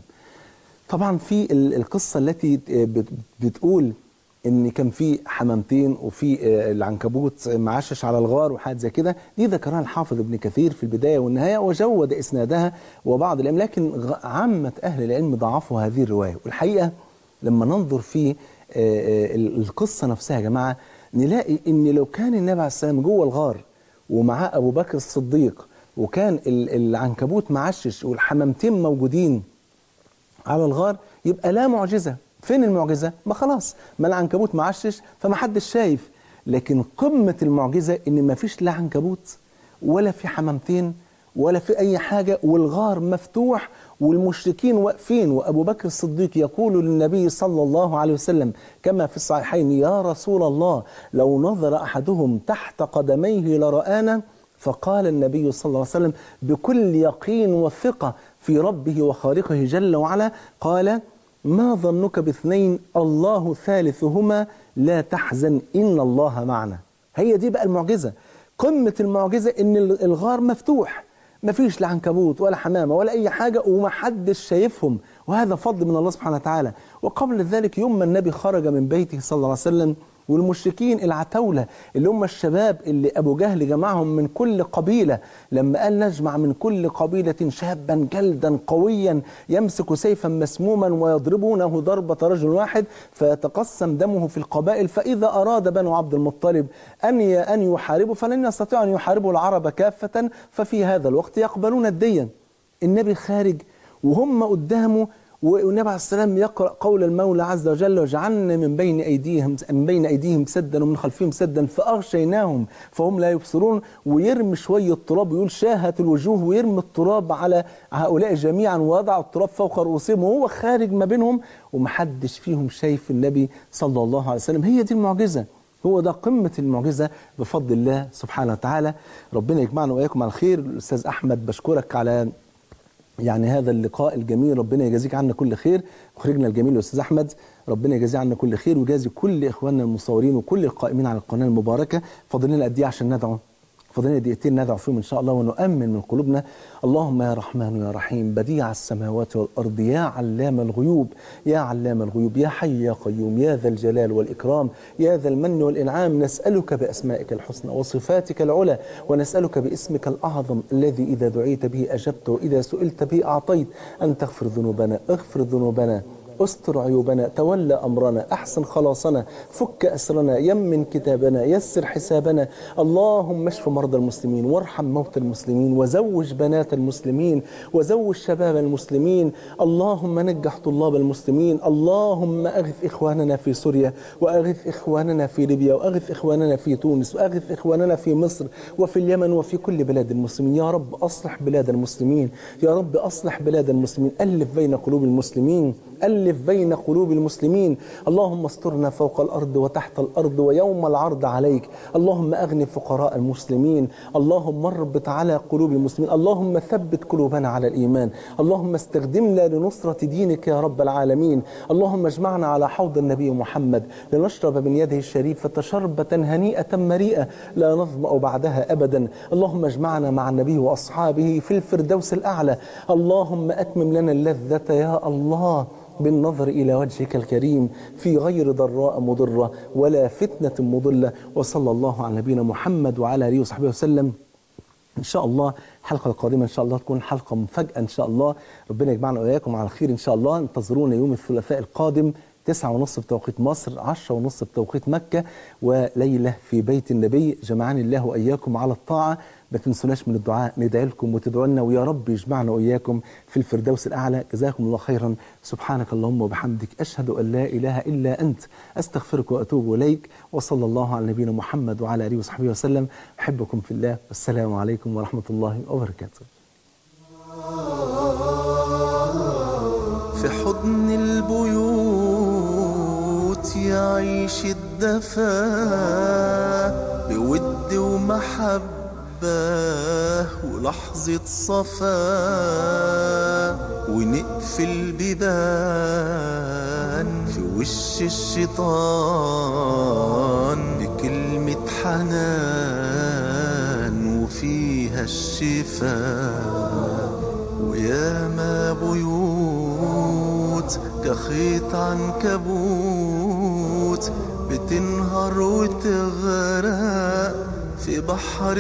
طبعا في ال- القصة التي بت- بتقول ان كان في حمامتين وفي آه، العنكبوت معشش على الغار وحاجات زي كده دي ذكرها الحافظ ابن كثير في البدايه والنهايه وجود اسنادها وبعض العلم لكن غ- عامه اهل العلم ضعفوا هذه الروايه والحقيقه لما ننظر في آه، آه، ال- القصه نفسها يا جماعه نلاقي ان لو كان النبي عليه السلام جوه الغار ومعاه ابو بكر الصديق وكان ال- العنكبوت معشش والحمامتين موجودين على الغار يبقى لا معجزة فين المعجزة؟ ما خلاص ما العنكبوت معشش فما حدش شايف لكن قمة المعجزة ان ما فيش لا عنكبوت ولا في حمامتين ولا في اي حاجة والغار مفتوح والمشركين واقفين وابو بكر الصديق يقول للنبي صلى الله عليه وسلم كما في الصحيحين يا رسول الله لو نظر احدهم تحت قدميه لرآنا فقال النبي صلى الله عليه وسلم بكل يقين وثقة في ربه وخالقه جل وعلا قال ما ظنك باثنين الله ثالثهما لا تحزن إن الله معنا هي دي بقى المعجزة قمة المعجزة إن الغار مفتوح مفيش لا عنكبوت ولا حمامة ولا أي حاجة ومحدش شايفهم وهذا فضل من الله سبحانه وتعالى وقبل ذلك يوم ما النبي خرج من بيته صلى الله عليه وسلم والمشركين العتاولة اللي هم الشباب اللي أبو جهل جمعهم من كل قبيلة لما قال نجمع من كل قبيلة شابا جلدا قويا يمسك سيفا مسموما ويضربونه ضربة رجل واحد فيتقسم دمه في القبائل فإذا أراد بنو عبد المطلب أن ي- أن يحاربوا فلن يستطيعوا أن يحاربوا العرب كافة ففي هذا الوقت يقبلون الدية النبي خارج وهم قدامه والنبي عليه السلام يقرأ قول المولى عز وجل وجعلنا من بين أيديهم من بين أيديهم سدا ومن خلفهم سدا فأغشيناهم فهم لا يبصرون ويرمي شوية تراب ويقول شاهت الوجوه ويرمي التراب على هؤلاء جميعا ويضع التراب فوق رؤوسهم وهو خارج ما بينهم ومحدش فيهم شايف النبي صلى الله عليه وسلم هي دي المعجزة هو ده قمة المعجزة بفضل الله سبحانه وتعالى ربنا يجمعنا وإياكم على الخير الأستاذ أحمد بشكرك على يعني هذا اللقاء الجميل ربنا يجازيك عنا كل خير مخرجنا الجميل الأستاذ أحمد ربنا يجازيه عنا كل خير ويجازي كل إخواننا المصورين وكل القائمين على القناة المباركة فاضل لنا قد إيه عشان ندعو فاضلنا دقيقتين ندعو فيهم ان شاء الله ونؤمن من قلوبنا اللهم يا رحمن يا رحيم بديع السماوات والارض يا علام الغيوب يا علام الغيوب يا حي يا قيوم يا ذا الجلال والاكرام يا ذا المن والانعام نسالك باسمائك الحسنى وصفاتك العلى ونسالك باسمك الاعظم الذي اذا دعيت به اجبت واذا سئلت به اعطيت ان تغفر ذنوبنا اغفر ذنوبنا استر عيوبنا تولى أمرنا أحسن خلاصنا فك أسرنا يمن كتابنا يسر حسابنا اللهم اشف مرضى المسلمين وارحم موتى المسلمين وزوج بنات المسلمين وزوج شباب المسلمين اللهم نجح طلاب المسلمين اللهم أغث إخواننا في سوريا وأغث إخواننا في ليبيا وأغث إخواننا في تونس وأغث إخواننا في مصر وفي اليمن وفي كل بلاد المسلمين يا رب أصلح بلاد المسلمين يا رب أصلح بلاد المسلمين ألف بين قلوب المسلمين ألف بين قلوب المسلمين اللهم استرنا فوق الأرض وتحت الأرض ويوم العرض عليك اللهم أغني فقراء المسلمين اللهم اربط على قلوب المسلمين اللهم ثبت قلوبنا على الإيمان اللهم استخدمنا لنصرة دينك يا رب العالمين اللهم اجمعنا على حوض النبي محمد لنشرب من يده الشريفة شربة هنيئة مريئة لا نظمأ بعدها أبدا اللهم اجمعنا مع النبي وأصحابه في الفردوس الأعلى اللهم أتمم لنا اللذة يا الله بالنظر إلى وجهك الكريم في غير ضراء مضرة ولا فتنة مضلة وصلى الله على نبينا محمد وعلى آله وصحبه وسلم إن شاء الله الحلقة القادمة إن شاء الله تكون حلقة مفاجأة إن شاء الله ربنا يجمعنا وإياكم على خير إن شاء الله انتظرونا يوم الثلاثاء القادم تسعة ونص بتوقيت مصر عشرة ونص بتوقيت مكة وليلة في بيت النبي جمعني الله وإياكم على الطاعة ما تنسوناش من الدعاء ندعي لكم وتدعوا لنا ويا رب يجمعنا وإياكم في الفردوس الأعلى جزاكم الله خيرا سبحانك اللهم وبحمدك أشهد أن لا إله إلا أنت أستغفرك وأتوب إليك وصلى الله على نبينا محمد وعلى آله وصحبه وسلم أحبكم في الله والسلام عليكم ورحمة الله وبركاته في حضن البيوت يعيش الدفا بود ومحبة ولحظة صفا ونقفل بيبان في وش الشيطان بكلمة حنان وفيها الشفاء وياما بيوت كخيط عنكبوت بتنهار وتغرق في بحر